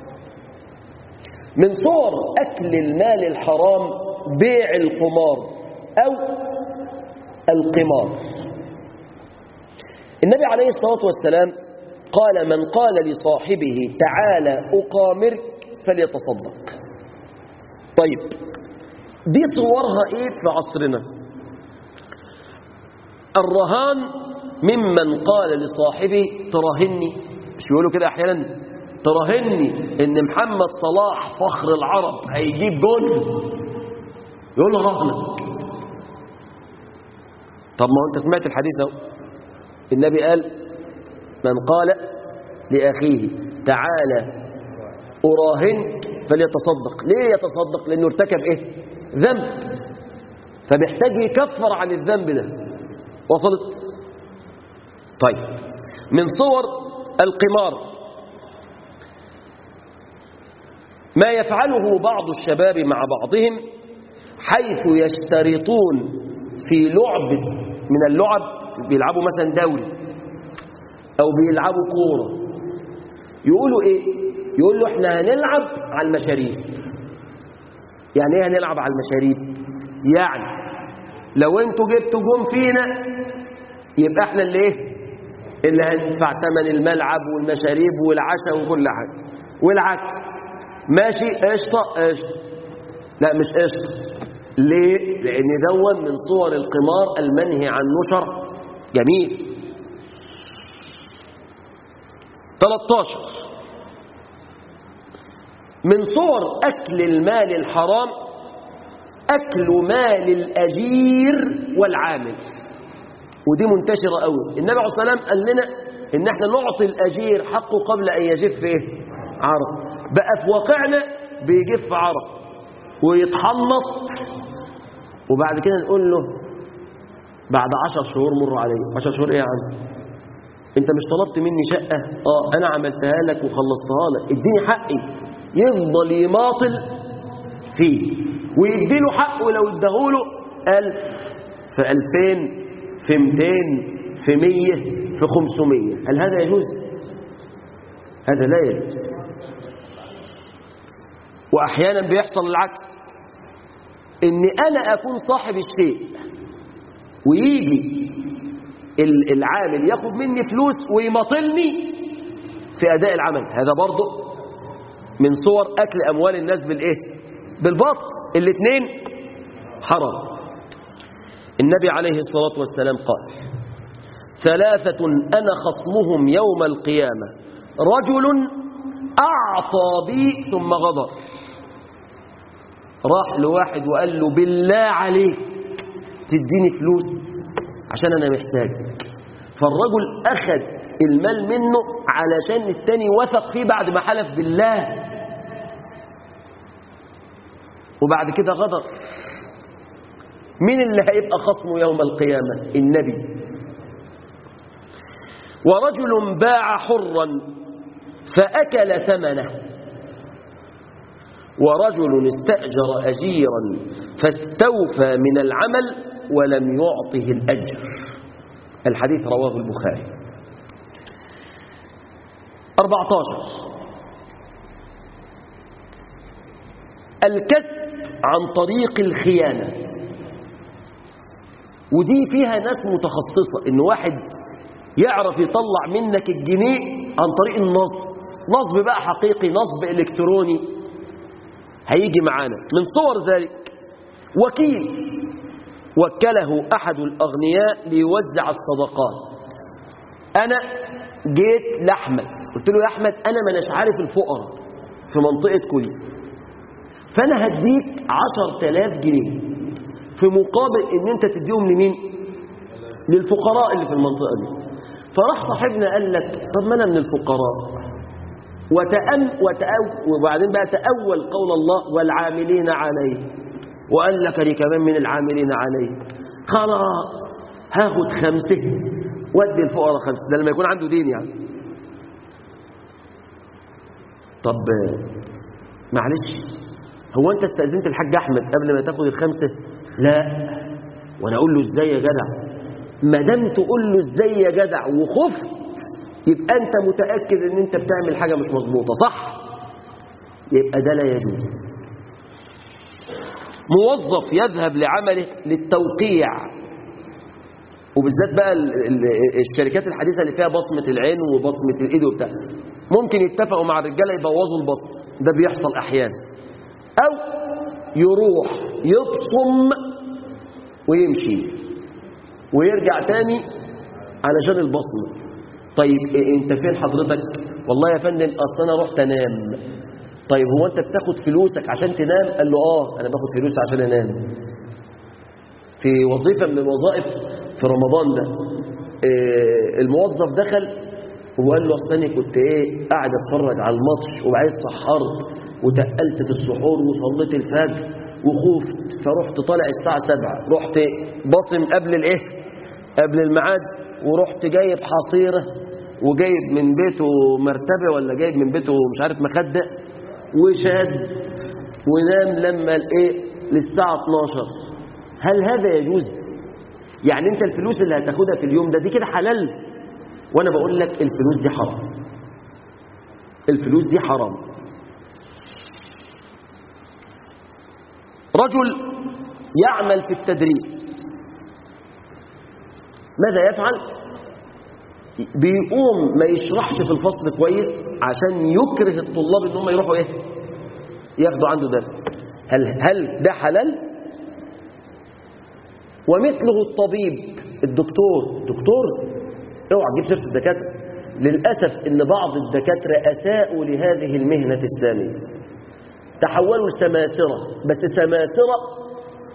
S1: من صور أكل المال الحرام بيع القمار أو القمار النبي عليه الصلاة والسلام قال من قال لصاحبه تعالى أقامرك فليتصدق طيب دي صورها إيه في عصرنا الرهان ممن قال لصاحبه تراهني مش بيقولوا كده أحيانا تراهني ان محمد صلاح فخر العرب هيجيب جول يقول له رهنك طب ما انت سمعت الحديث اهو النبي قال من قال لاخيه تعالى اراهنك فليتصدق ليه يتصدق لانه ارتكب ايه ذنب فمحتاج يكفر عن الذنب ده وصلت طيب من صور القمار ما يفعله بعض الشباب مع بعضهم حيث يشترطون في لعب من اللعب بيلعبوا مثلا دوري او بيلعبوا كوره يقولوا ايه يقول له احنا هنلعب على المشاريب يعني ايه هنلعب على المشاريب يعني لو انتوا جبتوا جون فينا يبقى احنا اللي ايه اللي هندفع ثمن الملعب والمشاريب والعشاء وكل حاجه والعكس ماشي قشطه قشطه لا مش قشطه ليه لان دون من صور القمار المنهي عنه شرع جميل 13 من صور اكل المال الحرام أكل مال الأجير والعامل ودي منتشرة قوي النبي عليه الصلاة والسلام قال لنا إن احنا نعطي الأجير حقه قبل أن يجف إيه؟ عرق بقى في واقعنا بيجف عرق ويتحنط وبعد كده نقول له بعد عشر شهور مر علي عشر شهور ايه يا عم انت مش طلبت مني شقة اه انا عملتها لك وخلصتها لك اديني حقي يفضل يماطل فيه ويديله حقه لو اداهوله ألف في ألفين في ميتين في مية في خمسمية هل هذا يجوز؟ هذا لا يجوز وأحيانا بيحصل العكس إن أنا أكون صاحب الشيء ويجي العامل ياخد مني فلوس ويماطلني في أداء العمل هذا برضه من صور أكل أموال الناس بالإيه؟ بالباطل الاثنين حرام النبي عليه الصلاة والسلام قال ثلاثة أنا خصمهم يوم القيامة رجل أعطى بي ثم غدر راح لواحد وقال له بالله عليك تديني فلوس عشان أنا محتاج فالرجل أخذ المال منه علشان التاني وثق فيه بعد ما حلف بالله وبعد كده غدر مين اللي هيبقى خصمه يوم القيامة النبي ورجل باع حرا فأكل ثمنه ورجل استأجر أجيرا فاستوفى من العمل ولم يعطه الأجر الحديث رواه البخاري 14 الكسب عن طريق الخيانة ودي فيها ناس متخصصة إن واحد يعرف يطلع منك الجنيه عن طريق النصب نصب بقى حقيقي نصب إلكتروني هيجي معانا من صور ذلك وكيل وكله أحد الأغنياء ليوزع الصدقات أنا جيت لأحمد قلت له يا أحمد أنا ما أناش عارف الفقراء في منطقة كلي فأنا هديك عشر تلاف جنيه في مقابل إن أنت تديهم لمين؟ للفقراء اللي في المنطقة دي فراح صاحبنا قال لك طب ما أنا من الفقراء وتأم وتأو وبعدين بقى تأول قول الله والعاملين عليه وقال لك أنا كمان من العاملين عليه خلاص هاخد خمسة ودي الفقراء خمسة ده لما يكون عنده دين يعني طب معلش هو انت استأذنت الحاج احمد قبل ما تاخد الخمسة لا وانا اقول له ازاي يا جدع ما دام تقول له ازاي يا جدع وخفت يبقى انت متأكد ان انت بتعمل حاجة مش مظبوطة صح يبقى ده لا يجوز موظف يذهب لعمله للتوقيع وبالذات بقى ال- ال- الشركات الحديثة اللي فيها بصمة العين وبصمة الإيد وبتاع ممكن يتفقوا مع الرجالة يبوظوا البصمة ده بيحصل أحيانا أو يروح يبصم ويمشي ويرجع تاني علشان البصمة طيب إيه انت فين حضرتك والله يا فندم اصل انا رحت انام طيب هو انت بتاخد فلوسك عشان تنام قال له اه انا باخد فلوس عشان انام في وظيفة من الوظائف في رمضان ده إيه الموظف دخل وقال له اصل انا كنت ايه قاعد اتفرج على الماتش وبعدين اتسحرت وتقلت في السحور وصليت الفجر وخفت فرحت طالع الساعة 7 رحت باصم قبل الايه قبل الميعاد ورحت جايب حصيرة وجايب من بيته مرتبة ولا جايب من بيته مش عارف مخدة وشاد ونام لما الايه للساعة 12 هل هذا يجوز يعني انت الفلوس اللي هتاخدها في اليوم ده دي كده حلال وانا بقول لك الفلوس دي حرام الفلوس دي حرام رجل يعمل في التدريس ماذا يفعل بيقوم ما يشرحش في الفصل كويس عشان يكره الطلاب ان هم يروحوا ايه ياخدوا عنده درس هل هل ده حلال ومثله الطبيب الدكتور دكتور اوعى تجيب سيره الدكاتره للاسف ان بعض الدكاتره اساءوا لهذه المهنه الساميه تحولوا لسماسره بس سماسره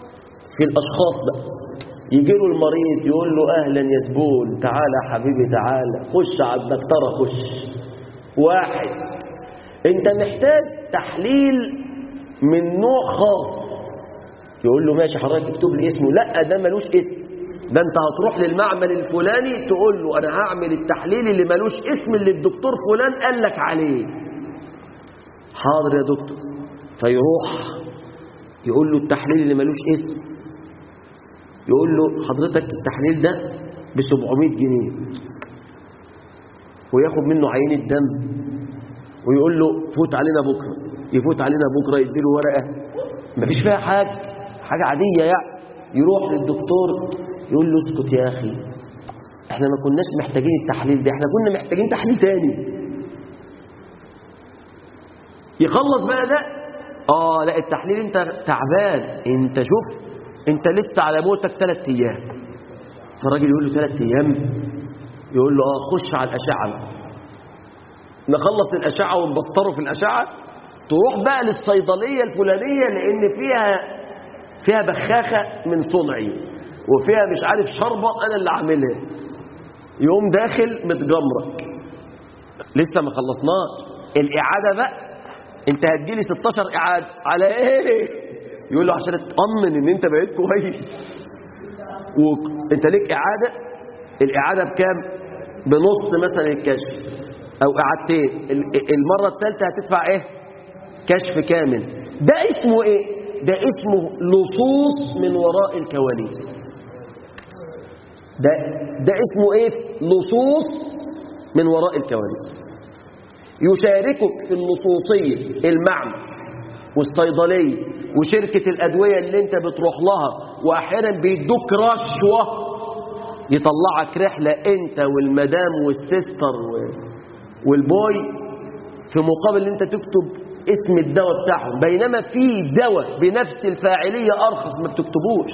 S1: في الأشخاص بقى يجي له المريض يقول له أهلا يا زبون تعالى يا حبيبي تعالى خش على الدكتورة خش واحد انت محتاج تحليل من نوع خاص يقول له ماشي حضرتك اكتب لي اسمه لا ده ملوش اسم ده انت هتروح للمعمل الفلاني تقول له انا هعمل التحليل اللي ملوش اسم اللي الدكتور فلان قال لك عليه حاضر يا دكتور فيروح يقول له التحليل اللي ملوش اسم يقول له حضرتك التحليل ده ب 700 جنيه وياخد منه عينة دم ويقول له فوت علينا بكرة يفوت علينا بكرة يديله ورقة مفيش فيها حاجة حاجة عادية يعني يروح للدكتور يقول له اسكت يا أخي احنا ما كناش محتاجين التحليل ده احنا كنا محتاجين تحليل تاني يخلص بقى ده اه لا التحليل انت تعبان انت شوف انت لسه على موتك ثلاث ايام فالراجل يقول له ثلاث ايام يقول له اه خش على الاشعه نخلص الاشعه ونبسطره في الاشعه تروح بقى للصيدليه الفلانيه لان فيها فيها بخاخه من صنعي وفيها مش عارف شربه انا اللي عاملها يقوم داخل متجمرك لسه ما خلصناش الاعاده بقى انت هتجيلي 16 اعاده على ايه يقول له عشان اطمن ان انت بقيت كويس وانت ليك اعاده الاعاده بكام بنص مثلا الكشف او اعادتين المره الثالثه هتدفع ايه كشف كامل ده اسمه ايه ده اسمه لصوص من وراء الكواليس ده ده اسمه ايه لصوص من وراء الكواليس يشاركك في اللصوصيه المعمل والصيدليه وشركه الادويه اللي انت بتروح لها واحيانا بيدوك رشوه يطلعك رحله انت والمدام والسيستر والبوي في مقابل ان انت تكتب اسم الدواء بتاعهم بينما في دواء بنفس الفاعليه ارخص ما بتكتبوش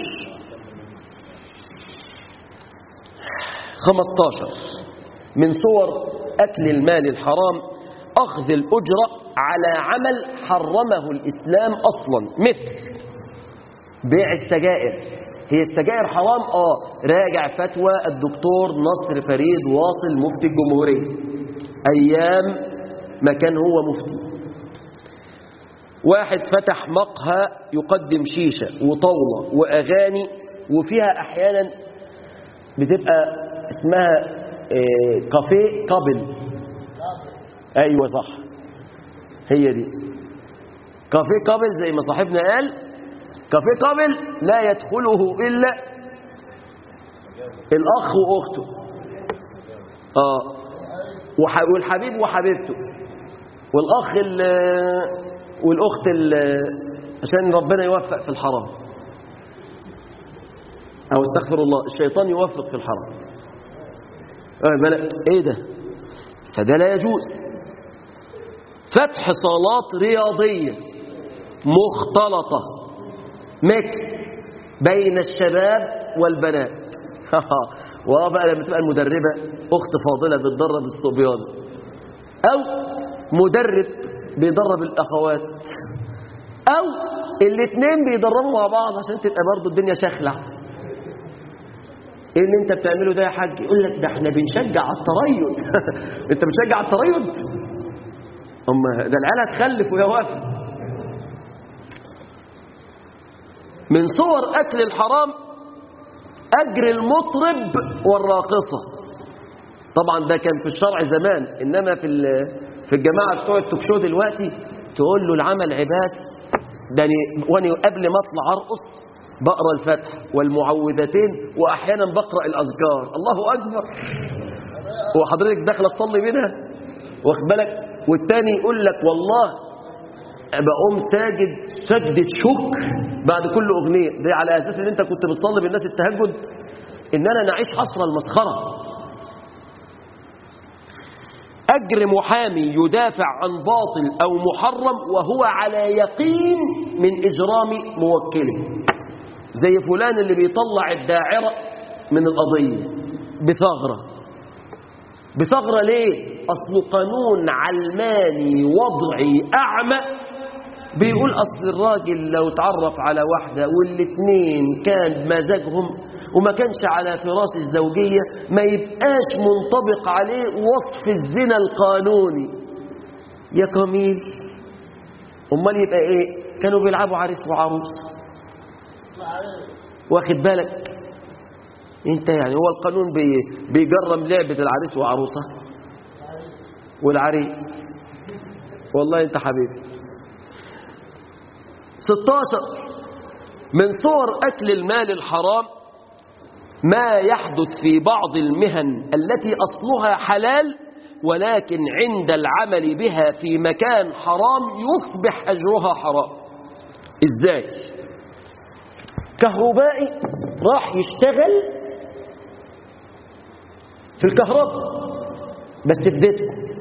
S1: 15 من صور اكل المال الحرام اخذ الاجره على عمل حرمه الاسلام اصلا مثل بيع السجائر هي السجائر حرام اه راجع فتوى الدكتور نصر فريد واصل مفتي الجمهوريه ايام ما كان هو مفتي واحد فتح مقهى يقدم شيشه وطاوله واغاني وفيها احيانا بتبقى اسمها إيه كافيه قبل ايوه صح هي دي كافيه قبل زي ما صاحبنا قال كافيه قبل لا يدخله الا الاخ واخته اه والحبيب وحبيبته والاخ والاخت عشان ربنا يوفق في الحرام او استغفر الله الشيطان يوفق في الحرام ايه ده فده لا يجوز فتح صالات رياضية مختلطة ميكس بين الشباب والبنات وبقى لما تبقى المدربة أخت فاضلة بتدرب الصبيان أو مدرب بيدرب الأخوات أو الاثنين بيدربوا مع بعض عشان تبقى برضو الدنيا شخلع ايه اللي انت بتعمله ده يا حاج يقول لك ده احنا بنشجع على التريض انت بتشجع على التريض اما ده العيال هتخلف وهي واقفه من صور اكل الحرام اجر المطرب والراقصه طبعا ده كان في الشرع زمان انما في في الجماعه بتوع التوك شو دلوقتي تقول له العمل عبادي ده وانا قبل ما اطلع ارقص بقرا الفتح والمعوذتين واحيانا بقرا الاذكار الله اكبر وحضرتك داخله تصلي بينا واخد بالك والتاني يقول لك والله بقوم ساجد سجدة شكر بعد كل أغنية ده على أساس إن أنت كنت بتصلي بالناس التهجد إننا نعيش حصر المسخرة أجر محامي يدافع عن باطل أو محرم وهو على يقين من إجرام موكله زي فلان اللي بيطلع الداعرة من القضية بثغرة بثغرة ليه؟ أصل قانون علماني وضعي أعمى بيقول أصل الراجل لو تعرف على واحدة والاتنين كان مزاجهم وما كانش على فراس الزوجية ما يبقاش منطبق عليه وصف الزنا القانوني يا كميل امال يبقى ايه كانوا بيلعبوا عريس وعروس واخد بالك انت يعني هو القانون بي بيجرم لعبة العريس وعروسة والعريس والله انت حبيبي 16 من صور أكل المال الحرام ما يحدث في بعض المهن التي أصلها حلال ولكن عند العمل بها في مكان حرام يصبح أجرها حرام إزاي؟ كهربائي راح يشتغل في الكهرباء بس في ديسك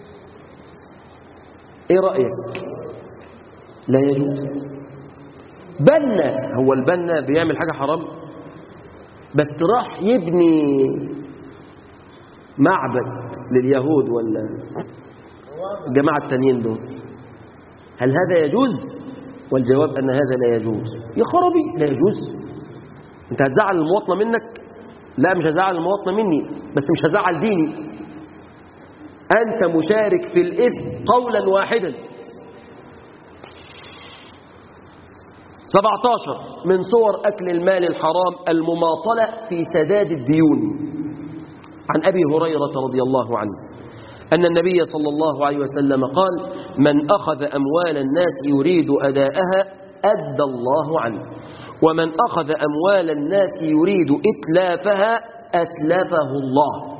S1: ايه رأيك لا يجوز بنا هو البنا بيعمل حاجة حرام بس راح يبني معبد لليهود ولا الجماعة التانيين دول هل هذا يجوز والجواب أن هذا لا يجوز يا خرابي لا يجوز انت هتزعل المواطنة منك لا مش هزعل المواطنة مني بس مش هزعل ديني أنت مشارك في الإثم قولا واحدا 17 من صور أكل المال الحرام المماطلة في سداد الديون عن أبي هريرة رضي الله عنه أن النبي صلى الله عليه وسلم قال من أخذ أموال الناس يريد أداءها أدى الله عنه ومن أخذ أموال الناس يريد إتلافها أتلفه الله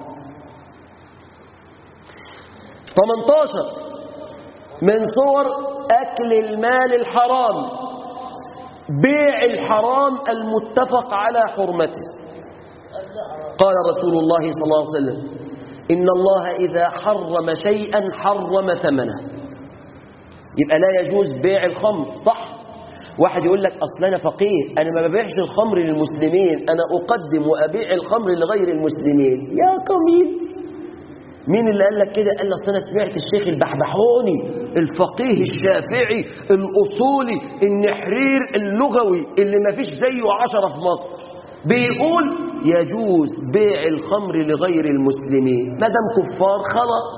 S1: 18 من صور أكل المال الحرام بيع الحرام المتفق على حرمته قال رسول الله صلى الله عليه وسلم إن الله إذا حرم شيئا حرم ثمنه يبقى لا يجوز بيع الخمر صح واحد يقول لك أصل أنا فقير أنا ما ببيعش الخمر للمسلمين أنا أقدم وأبيع الخمر لغير المسلمين يا كميل مين اللي قال لك كده قال اصل انا سمعت الشيخ البحبحوني الفقيه الشافعي الاصولي النحرير اللغوي اللي ما فيش زيه عشرة في مصر بيقول يجوز بيع الخمر لغير المسلمين ما دام كفار خلاص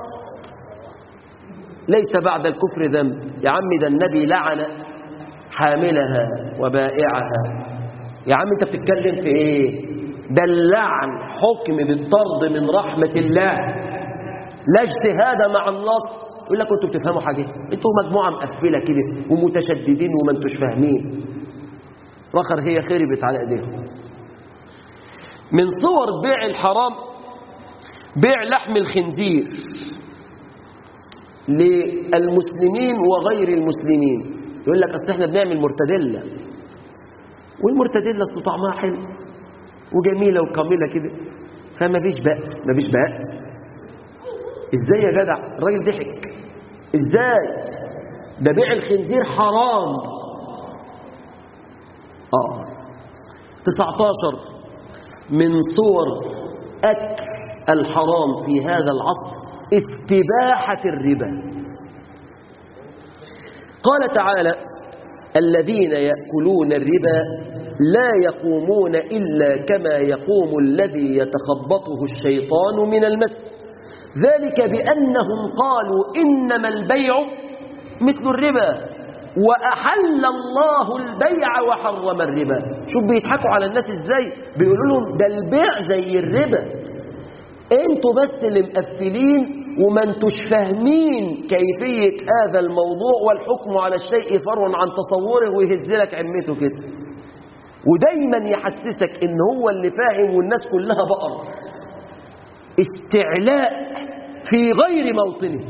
S1: ليس بعد الكفر ذنب يا عم ده النبي لعن حاملها وبائعها يا عم انت بتتكلم في ايه ده اللعن حكم بالطرد من رحمة الله لا اجتهاد مع النص يقول لك انتوا بتفهموا حاجه انتوا مجموعه مقفله كده ومتشددين وما انتوش فاهمين رخر هي خربت على ايديهم من صور بيع الحرام بيع لحم الخنزير للمسلمين وغير المسلمين يقول لك اصل احنا بنعمل مرتديلا والمرتديلا اصل طعمها حلو وجميله وكامله كده فما فيش بأس ما فيش بأس ازاي يا جدع الراجل ضحك ازاي ده بيع الخنزير حرام اه 19 من صور اكل الحرام في هذا العصر استباحة الربا قال تعالى الذين يأكلون الربا لا يقومون إلا كما يقوم الذي يتخبطه الشيطان من المس ذلك بأنهم قالوا إنما البيع مثل الربا وأحل الله البيع وحرم الربا شوف بيضحكوا على الناس إزاي بيقولوا لهم ده البيع زي الربا انتوا بس اللي مقفلين وما انتوش فاهمين كيفية هذا الموضوع والحكم على الشيء فرع عن تصوره ويهز لك عمته كده ودايما يحسسك ان هو اللي فاهم والناس كلها بقر استعلاء في غير موطنه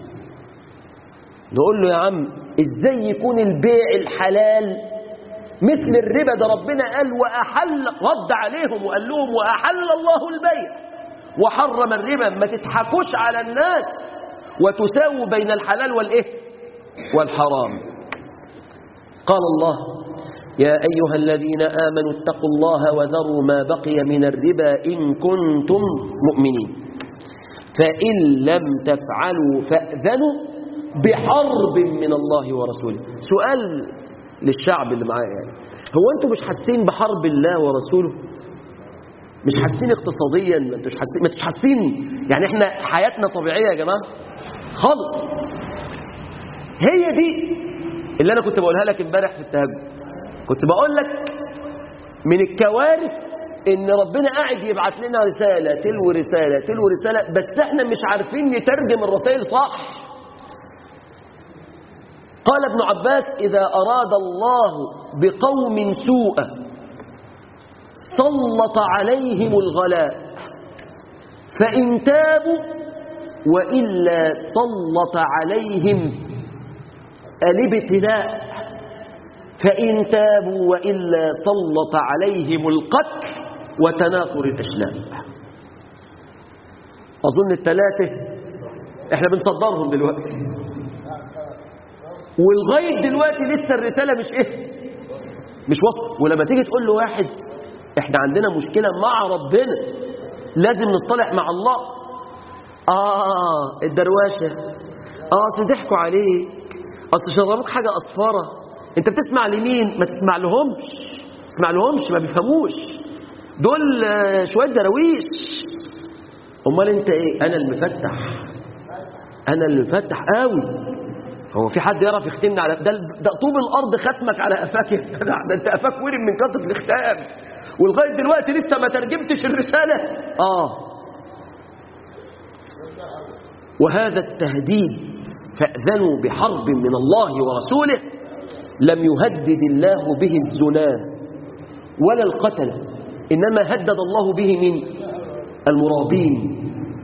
S1: نقول له يا عم ازاي يكون البيع الحلال مثل الربا ده ربنا قال وأحل رد عليهم وقال لهم وأحل الله البيع وحرم الربا ما تضحكوش على الناس وتساووا بين الحلال والإيه والحرام قال الله يا أيها الذين آمنوا اتقوا الله وذروا ما بقي من الربا إن كنتم مؤمنين فإن لم تفعلوا فأذنوا بحرب من الله ورسوله سؤال للشعب اللي معايا يعني هو انتوا مش حاسين بحرب الله ورسوله مش حاسين اقتصاديا ما انتوش حاسين ما انتوش حاسين يعني احنا حياتنا طبيعيه يا جماعه خالص هي دي اللي انا كنت بقولها لك امبارح في التهجد كنت بقول لك من الكوارث ان ربنا قاعد يبعت لنا رساله تلو رساله تلو رساله بس احنا مش عارفين نترجم الرسائل صح قال ابن عباس اذا اراد الله بقوم سوءا سلط عليهم الغلاء فان تابوا والا سلط عليهم الابتلاء فإن تابوا وإلا سلط عليهم القتل وتناثر الأشلاء أظن الثلاثة احنا بنصدرهم دلوقتي ولغاية دلوقتي لسه الرسالة مش ايه مش وصل ولما تيجي تقول له واحد احنا عندنا مشكلة مع ربنا لازم نصطلح مع الله اه الدرواشة اه اصل ضحكوا عليك اصل شربوك حاجة اصفرة انت بتسمع لمين ما تسمع لهمش تسمع لهمش ما بيفهموش دول شويه دراويش امال انت ايه انا المفتح انا المفتح قوي هو في حد يعرف يختمني على ده ده طوب الارض ختمك على قفاك يا جدع ده انت قفاك ورم من كثره الاختام ولغايه دلوقتي لسه ما ترجمتش الرساله اه وهذا التهديد فاذنوا بحرب من الله ورسوله لم يهدد الله به الزنا ولا القتل إنما هدد الله به من المرابين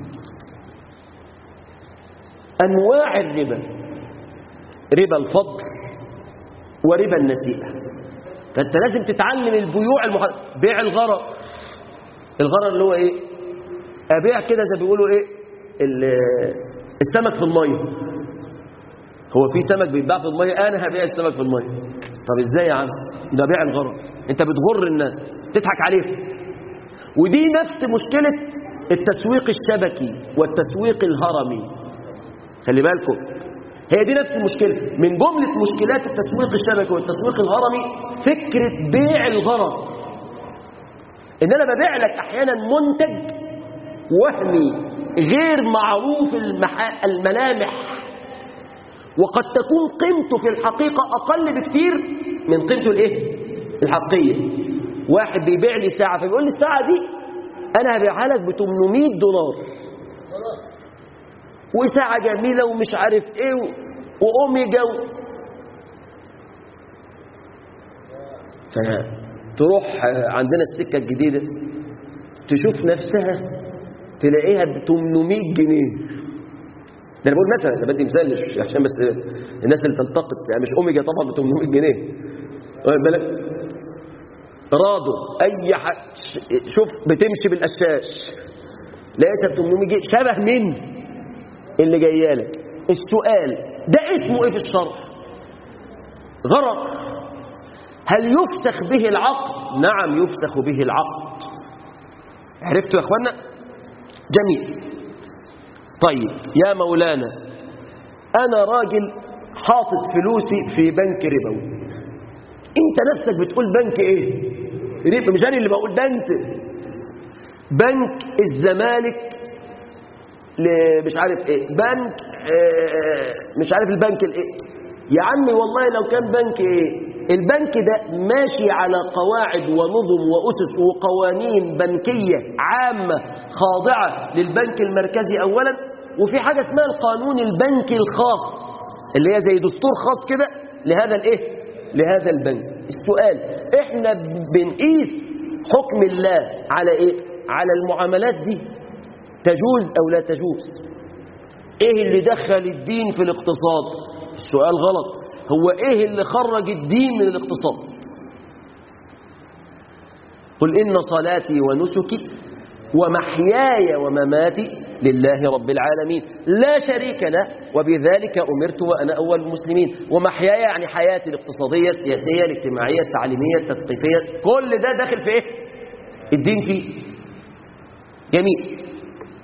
S1: أنواع الربا ربا الفضل وربا النسيئة فأنت لازم تتعلم البيوع المح... بيع الغرر الغرر اللي هو إيه أبيع كده زي بيقولوا إيه السمك في المية هو في سمك بيتباع في الميه انا هبيع السمك في الميه طب ازاي يا عم ده بيع الغرض انت بتغر الناس تضحك عليهم ودي نفس مشكله التسويق الشبكي والتسويق الهرمي خلي بالكم هي دي نفس المشكله من جمله مشكلات التسويق الشبكي والتسويق الهرمي فكره بيع الغرض ان انا ببيع لك احيانا منتج وهمي غير معروف المحا... الملامح وقد تكون قيمته في الحقيقة أقل بكتير من قيمته الإيه؟ الحقيقية واحد بيبيع لي ساعة فبيقول لي الساعة دي أنا هبيعها لك ب 800 دولار وساعة جميلة ومش عارف إيه وأوميجا و... فتروح عندنا السكة الجديدة تشوف نفسها تلاقيها ب 800 جنيه ده انا بقول مثلا انا بدي مثال عشان بس الناس اللي تلتقط يعني مش اوميجا طبعا ب 800 جنيه واخد بالك رادو اي ح... شوف بتمشي بالقشاش لقيتها ب 800 جنيه شبه مين اللي جايه لك السؤال ده اسمه ايه في الشرع غرض هل يفسخ به العقد نعم يفسخ به العقد عرفتوا يا اخوانا جميل طيب يا مولانا أنا راجل حاطط فلوسي في بنك ربوي أنت نفسك بتقول بنك إيه ربا مش أنا اللي بقول ده أنت بنك الزمالك مش عارف إيه بنك آه مش عارف البنك الإيه يا عمي والله لو كان بنك إيه البنك ده ماشي على قواعد ونظم وأسس وقوانين بنكية عامة خاضعة للبنك المركزي أولا وفي حاجة اسمها القانون البنكي الخاص اللي هي زي دستور خاص كده لهذا الايه لهذا البنك السؤال احنا بنقيس حكم الله على ايه على المعاملات دي تجوز او لا تجوز ايه اللي دخل الدين في الاقتصاد السؤال غلط هو ايه اللي خرج الدين من الاقتصاد قل ان صلاتي ونسكي ومحياي ومماتي لله رب العالمين لا شريك له وبذلك أمرت وأنا أول المسلمين ومحياي يعني حياتي الاقتصادية السياسية الاجتماعية التعليمية التثقيفية كل ده داخل في إيه؟ الدين فيه جميل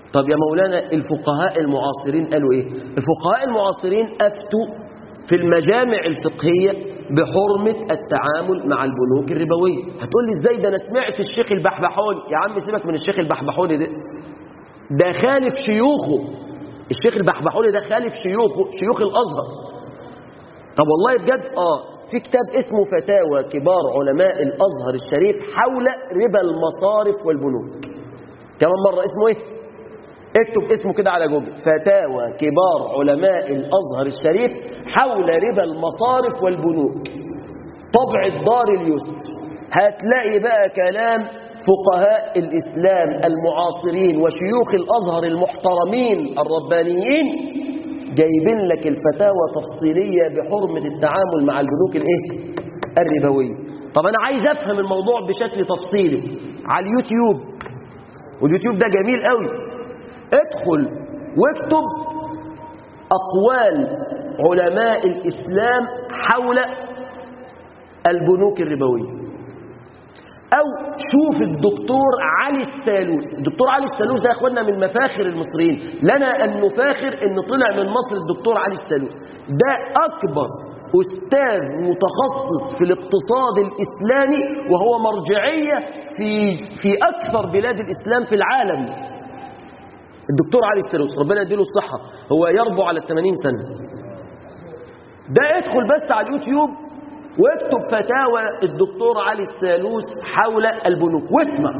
S1: طب يا مولانا الفقهاء المعاصرين قالوا ايه الفقهاء المعاصرين افتوا في المجامع الفقهيه بحرمه التعامل مع البنوك الربويه هتقول لي ازاي ده انا سمعت الشيخ البحبحوني يا عم سيبك من الشيخ البحبحوني ده ده خالف شيوخه الشيخ البحبحوني ده خالف شيوخه شيوخ الازهر طب والله بجد اه في كتاب اسمه فتاوى كبار علماء الازهر الشريف حول ربا المصارف والبنوك كمان مره اسمه ايه اكتب اسمه كده على جوجل فتاوى كبار علماء الازهر الشريف حول ربا المصارف والبنوك طبع الدار اليسر هتلاقي بقى كلام فقهاء الاسلام المعاصرين وشيوخ الازهر المحترمين الربانيين جايبين لك الفتاوى تفصيليه بحرمه التعامل مع البنوك الايه الربويه طب انا عايز افهم الموضوع بشكل تفصيلي على اليوتيوب واليوتيوب ده جميل قوي ادخل واكتب أقوال علماء الإسلام حول البنوك الربوية أو شوف الدكتور علي السالوس الدكتور علي السالوس ده يا أخوانا من مفاخر المصريين لنا أن نفاخر أن طلع من مصر الدكتور علي السالوس ده أكبر أستاذ متخصص في الاقتصاد الإسلامي وهو مرجعية في, في أكثر بلاد الإسلام في العالم الدكتور علي السلوس ربنا يديله الصحة هو يربو على 80 سنة ده ادخل بس على اليوتيوب واكتب فتاوى الدكتور علي السالوس حول البنوك واسمع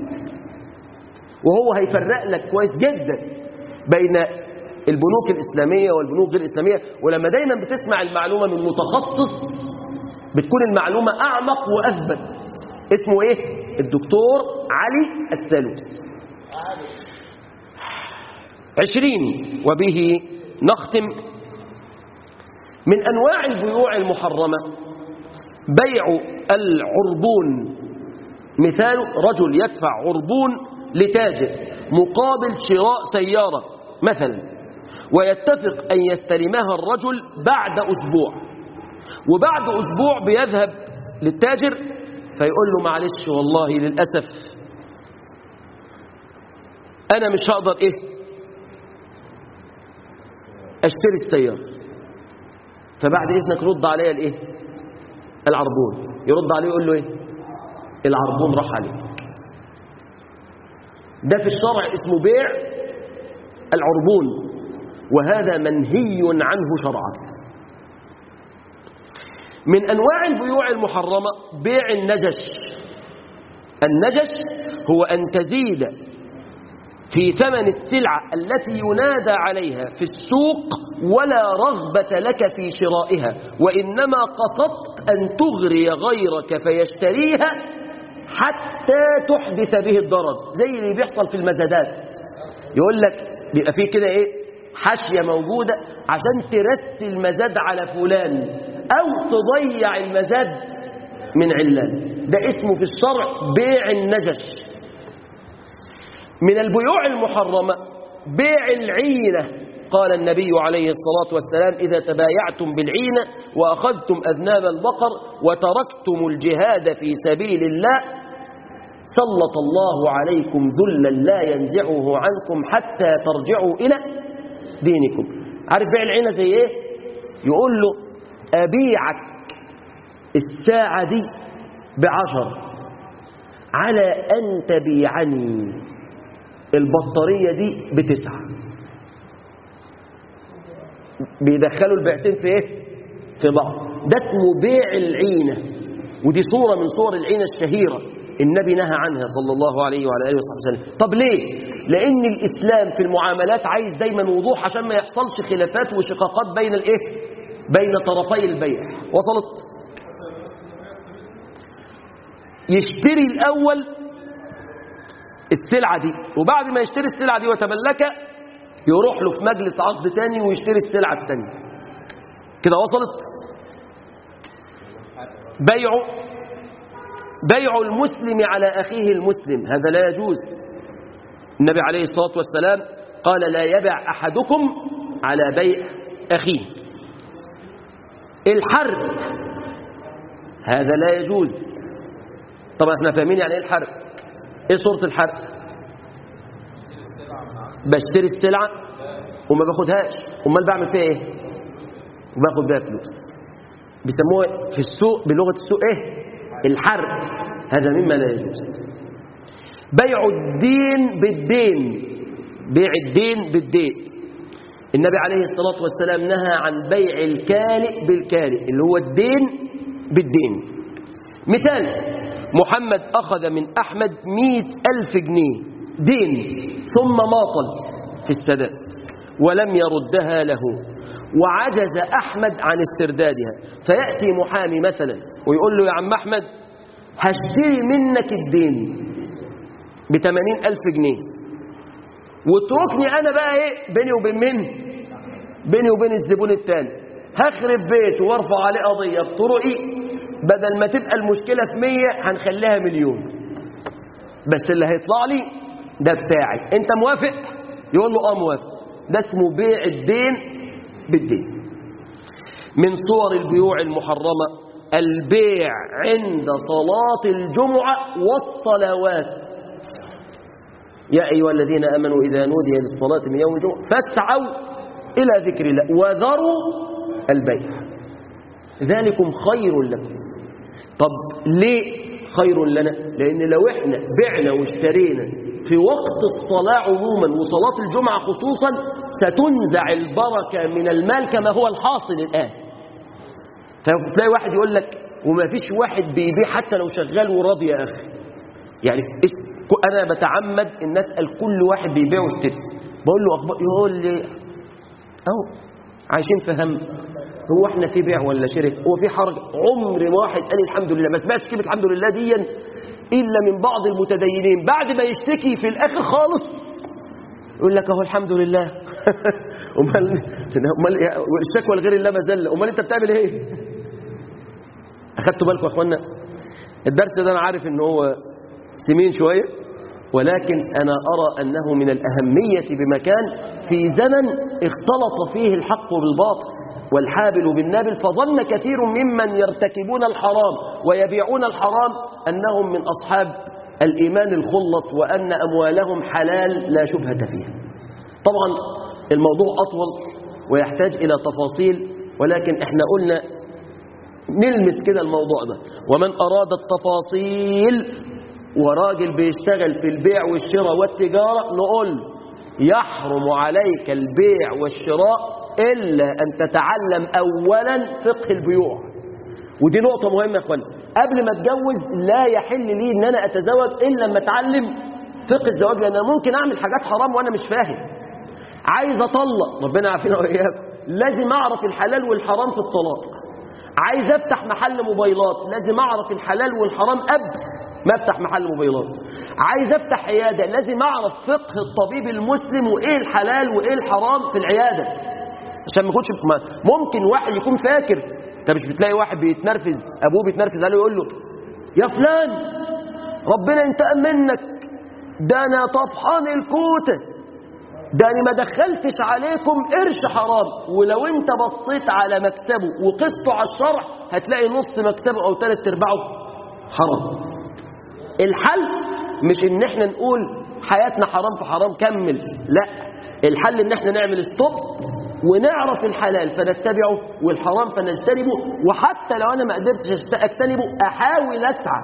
S1: وهو هيفرق لك كويس جدا بين البنوك الإسلامية والبنوك غير الإسلامية ولما دايما بتسمع المعلومة من متخصص بتكون المعلومة أعمق وأثبت اسمه إيه؟ الدكتور علي السالوس عشرين وبه نختم من أنواع البيوع المحرمة بيع العربون مثال رجل يدفع عربون لتاجر مقابل شراء سيارة مثلا ويتفق أن يستلمها الرجل بعد أسبوع وبعد أسبوع بيذهب للتاجر فيقول له معلش والله للأسف أنا مش هقدر إيه اشتري السيارة فبعد اذنك رد عليا الايه العربون يرد عليه يقول له ايه العربون راح عليك ده في الشرع اسمه بيع العربون وهذا منهي عنه شرعا من انواع البيوع المحرمه بيع النجش النجش هو ان تزيد في ثمن السلعة التي ينادى عليها في السوق ولا رغبة لك في شرائها وإنما قصدت أن تغري غيرك فيشتريها حتى تحدث به الضرر زي اللي بيحصل في المزادات يقول لك بيبقى فيه كده إيه حاشية موجودة عشان ترسي المزاد على فلان أو تضيع المزاد من علان ده اسمه في الشرع بيع النجش من البيوع المحرمة بيع العينة قال النبي عليه الصلاة والسلام إذا تبايعتم بالعينة وأخذتم أذناب البقر وتركتم الجهاد في سبيل الله سلط الله عليكم ذلا لا ينزعه عنكم حتى ترجعوا إلى دينكم عارف بيع العينة زي إيه؟ يقول له أبيعك الساعة دي بعشر على أن تبيعني البطارية دي بتسعة بيدخلوا البيعتين في ايه في بعض ده اسمه بيع العينة ودي صورة من صور العينة الشهيرة النبي نهى عنها صلى الله عليه وعلى آله وصحبه وسلم طب ليه لأن الإسلام في المعاملات عايز دايما وضوح عشان ما يحصلش خلافات وشقاقات بين الايه بين طرفي البيع وصلت يشتري الأول السلعة دي وبعد ما يشتري السلعة دي وتملكها يروح له في مجلس عقد تاني ويشتري السلعة التانية كده وصلت بيع بيع المسلم على أخيه المسلم هذا لا يجوز النبي عليه الصلاة والسلام قال لا يبع أحدكم على بيع أخيه الحرب هذا لا يجوز طبعا احنا فاهمين يعني ايه الحرب ايه صورة الحرب بشتري السلعة وما باخدهاش امال بعمل فيها ايه وباخد بيها فلوس بيسموها في السوق بلغة السوق ايه الحرب هذا مما لا يجوز بيع الدين بالدين بيع الدين بالدين النبي عليه الصلاة والسلام نهى عن بيع الكالئ بالكالئ اللي هو الدين بالدين مثال محمد أخذ من أحمد مئة ألف جنيه دين ثم ماطل في السداد ولم يردها له وعجز أحمد عن استردادها فيأتي محامي مثلا ويقول له يا عم أحمد هشتري منك الدين بثمانين ألف جنيه واتركني أنا بقى إيه بيني وبين مين بيني وبين الزبون التاني هخرب بيته وارفع عليه قضية بطرقي بدل ما تبقى المشكلة في مية هنخليها مليون بس اللي هيطلع لي ده بتاعي انت موافق يقول له اه موافق ده اسمه بيع الدين بالدين من صور البيوع المحرمة البيع عند صلاة الجمعة والصلوات يا أيها الذين أمنوا إذا نودي للصلاة من يوم الجمعة فاسعوا إلى ذكر الله وذروا البيع ذلكم خير لكم طب ليه خير لنا لأن لو احنا بعنا واشترينا في وقت الصلاة عموما وصلاة الجمعة خصوصا ستنزع البركة من المال كما هو الحاصل الآن فتلاقي واحد يقول لك وما فيش واحد بيبيع حتى لو شغال وراضي يا أخي يعني أنا بتعمد أن أسأل كل واحد بيبيع ويشتري بقول له أخبار يقول لي أهو عايشين في هم هو احنا في بيع ولا شراء هو في حرج عمر ما واحد قال الحمد لله ما سمعتش كلمه الحمد لله دي الا من بعض المتدينين بعد ما يشتكي في الاخر خالص يقول لك اهو الحمد لله امال امال الشكوى لغير الله مذله امال انت بتعمل ايه اخدتوا بالكم يا اخوانا الدرس ده انا عارف ان هو سمين شويه ولكن أنا أرى أنه من الأهمية بمكان في زمن اختلط فيه الحق بالباطل والحابل بالنابل فظن كثير ممن يرتكبون الحرام ويبيعون الحرام أنهم من أصحاب الإيمان الخلص وأن أموالهم حلال لا شبهة فيها طبعا الموضوع أطول ويحتاج إلى تفاصيل ولكن احنا قلنا نلمس كده الموضوع ده ومن أراد التفاصيل وراجل بيشتغل في البيع والشراء والتجارة نقول يحرم عليك البيع والشراء إلا أن تتعلم أولا فقه البيوع ودي نقطة مهمة يا أخوان قبل ما أتجوز لا يحل لي أن أنا أتزوج إلا لما أتعلم فقه الزواج لأن أنا ممكن أعمل حاجات حرام وأنا مش فاهم عايز أطلق ربنا عافينا وإياكم لازم أعرف الحلال والحرام في الطلاق عايز أفتح محل موبايلات لازم أعرف الحلال والحرام قبل ما افتح محل موبايلات عايز افتح عياده لازم اعرف فقه الطبيب المسلم وايه الحلال وايه الحرام في العياده عشان ما يكونش ممكن واحد يكون فاكر انت مش بتلاقي واحد بيتنرفز ابوه بيتنرفز عليه يقول له يا فلان ربنا ينتقم منك ده انا طفحان الكوته ده انا ما دخلتش عليكم قرش حرام ولو انت بصيت على مكسبه وقسته على الشرع هتلاقي نص مكسبه او ثلاث ارباعه حرام الحل مش ان احنا نقول حياتنا حرام في حرام كمل لا الحل ان احنا نعمل ستوب ونعرف الحلال فنتبعه والحرام فنجتنبه وحتى لو انا ما قدرتش اجتنبه احاول اسعى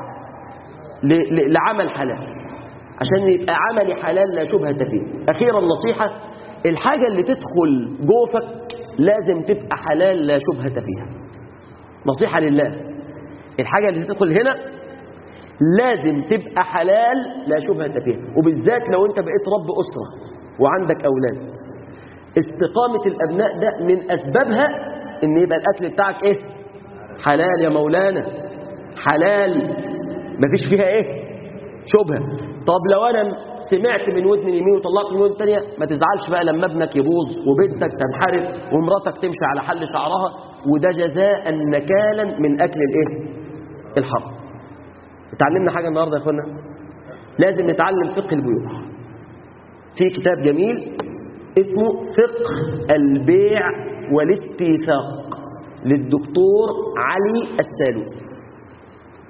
S1: لعمل حلال عشان يبقى عملي حلال لا شبهة فيه اخيرا نصيحة الحاجة اللي تدخل جوفك لازم تبقى حلال لا شبهة فيها نصيحة لله الحاجة اللي تدخل هنا لازم تبقى حلال لا شبهة فيها وبالذات لو انت بقيت رب أسرة وعندك أولاد استقامة الأبناء ده من أسبابها ان يبقى الأكل بتاعك ايه حلال يا مولانا حلال مفيش فيها ايه شبهة طب لو أنا سمعت من ودن اليمين وطلعت من ودن الثانيه ما تزعلش بقى لما ابنك يبوظ وبنتك تنحرف ومراتك تمشي على حل شعرها وده جزاء نكالا من أكل الايه الحرام اتعلمنا حاجة النهاردة يا اخوانا لازم نتعلم فقه البيوع في كتاب جميل اسمه فقه البيع والاستيثاق للدكتور علي السالوس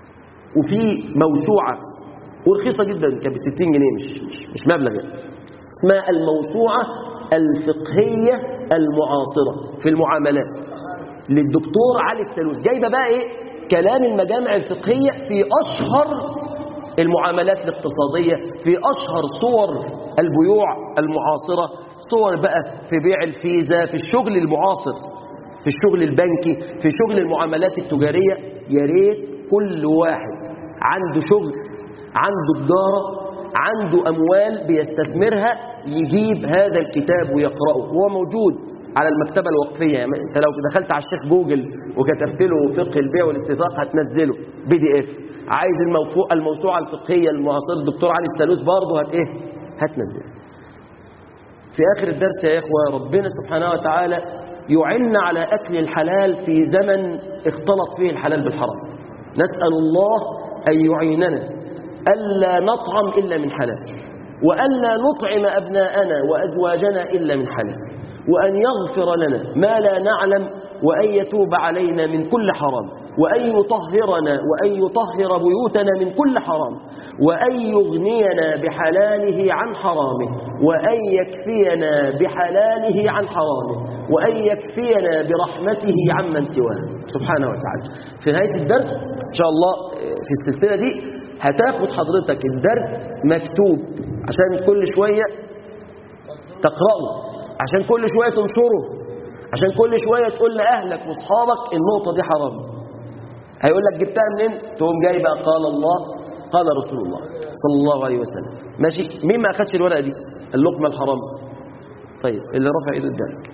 S1: وفي موسوعة ورخيصة جدا كان ب 60 جنيه مش, مش, مش مبلغ يعني اسمها الموسوعة الفقهية المعاصرة في المعاملات للدكتور علي السلوس جايبة بقى ايه كلام المجامع الفقهية في أشهر المعاملات الاقتصادية في أشهر صور البيوع المعاصرة صور بقى في بيع الفيزا في الشغل المعاصر في الشغل البنكي في شغل المعاملات التجارية يا ريت كل واحد عنده شغل عنده تجارة عنده أموال بيستثمرها يجيب هذا الكتاب ويقرأه هو موجود على المكتبة الوقفية يعني انت لو دخلت على الشيخ جوجل وكتبت له فقه البيع والاستثاق هتنزله بي دي اف عايز الموفوق الموسوعة الفقهية المعاصرة الدكتور علي السلوس برضه هت ايه هتنزله في آخر الدرس يا إخوة ربنا سبحانه وتعالى يعن على أكل الحلال في زمن اختلط فيه الحلال بالحرام نسأل الله أن يعيننا ألا نطعم إلا من حلال وألا نطعم أبناءنا وأزواجنا إلا من حلال وأن يغفر لنا ما لا نعلم وأن يتوب علينا من كل حرام وأن يطهرنا وأن يطهر بيوتنا من كل حرام وأن يغنينا بحلاله عن حرامه وأن يكفينا بحلاله عن حرامه وأن يكفينا برحمته عمن سواه سبحانه وتعالى في نهاية الدرس إن شاء الله في السلسلة دي هتاخد حضرتك الدرس مكتوب عشان كل شوية تقرأه عشان كل شوية تنشره عشان كل شوية تقول لأهلك واصحابك النقطة دي حرام هيقول لك جبتها منين تقوم جاي بقى قال الله قال رسول الله صلى الله عليه وسلم ماشي مين ما أخدش الورقة دي اللقمة الحرام طيب اللي رفع ايده ادالك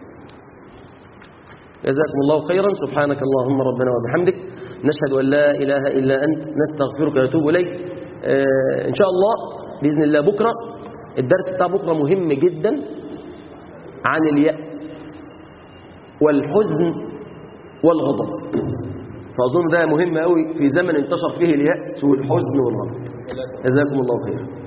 S1: جزاكم الله خيرا سبحانك اللهم ربنا وبحمدك نشهد أن لا إله إلا أنت نستغفرك ونتوب إليك آه إن شاء الله بإذن الله بكرة الدرس بتاع بكرة مهم جدا عن اليأس والحزن والغضب فأظن ده مهم قوي في زمن انتشر فيه اليأس والحزن والغضب جزاكم الله خيرا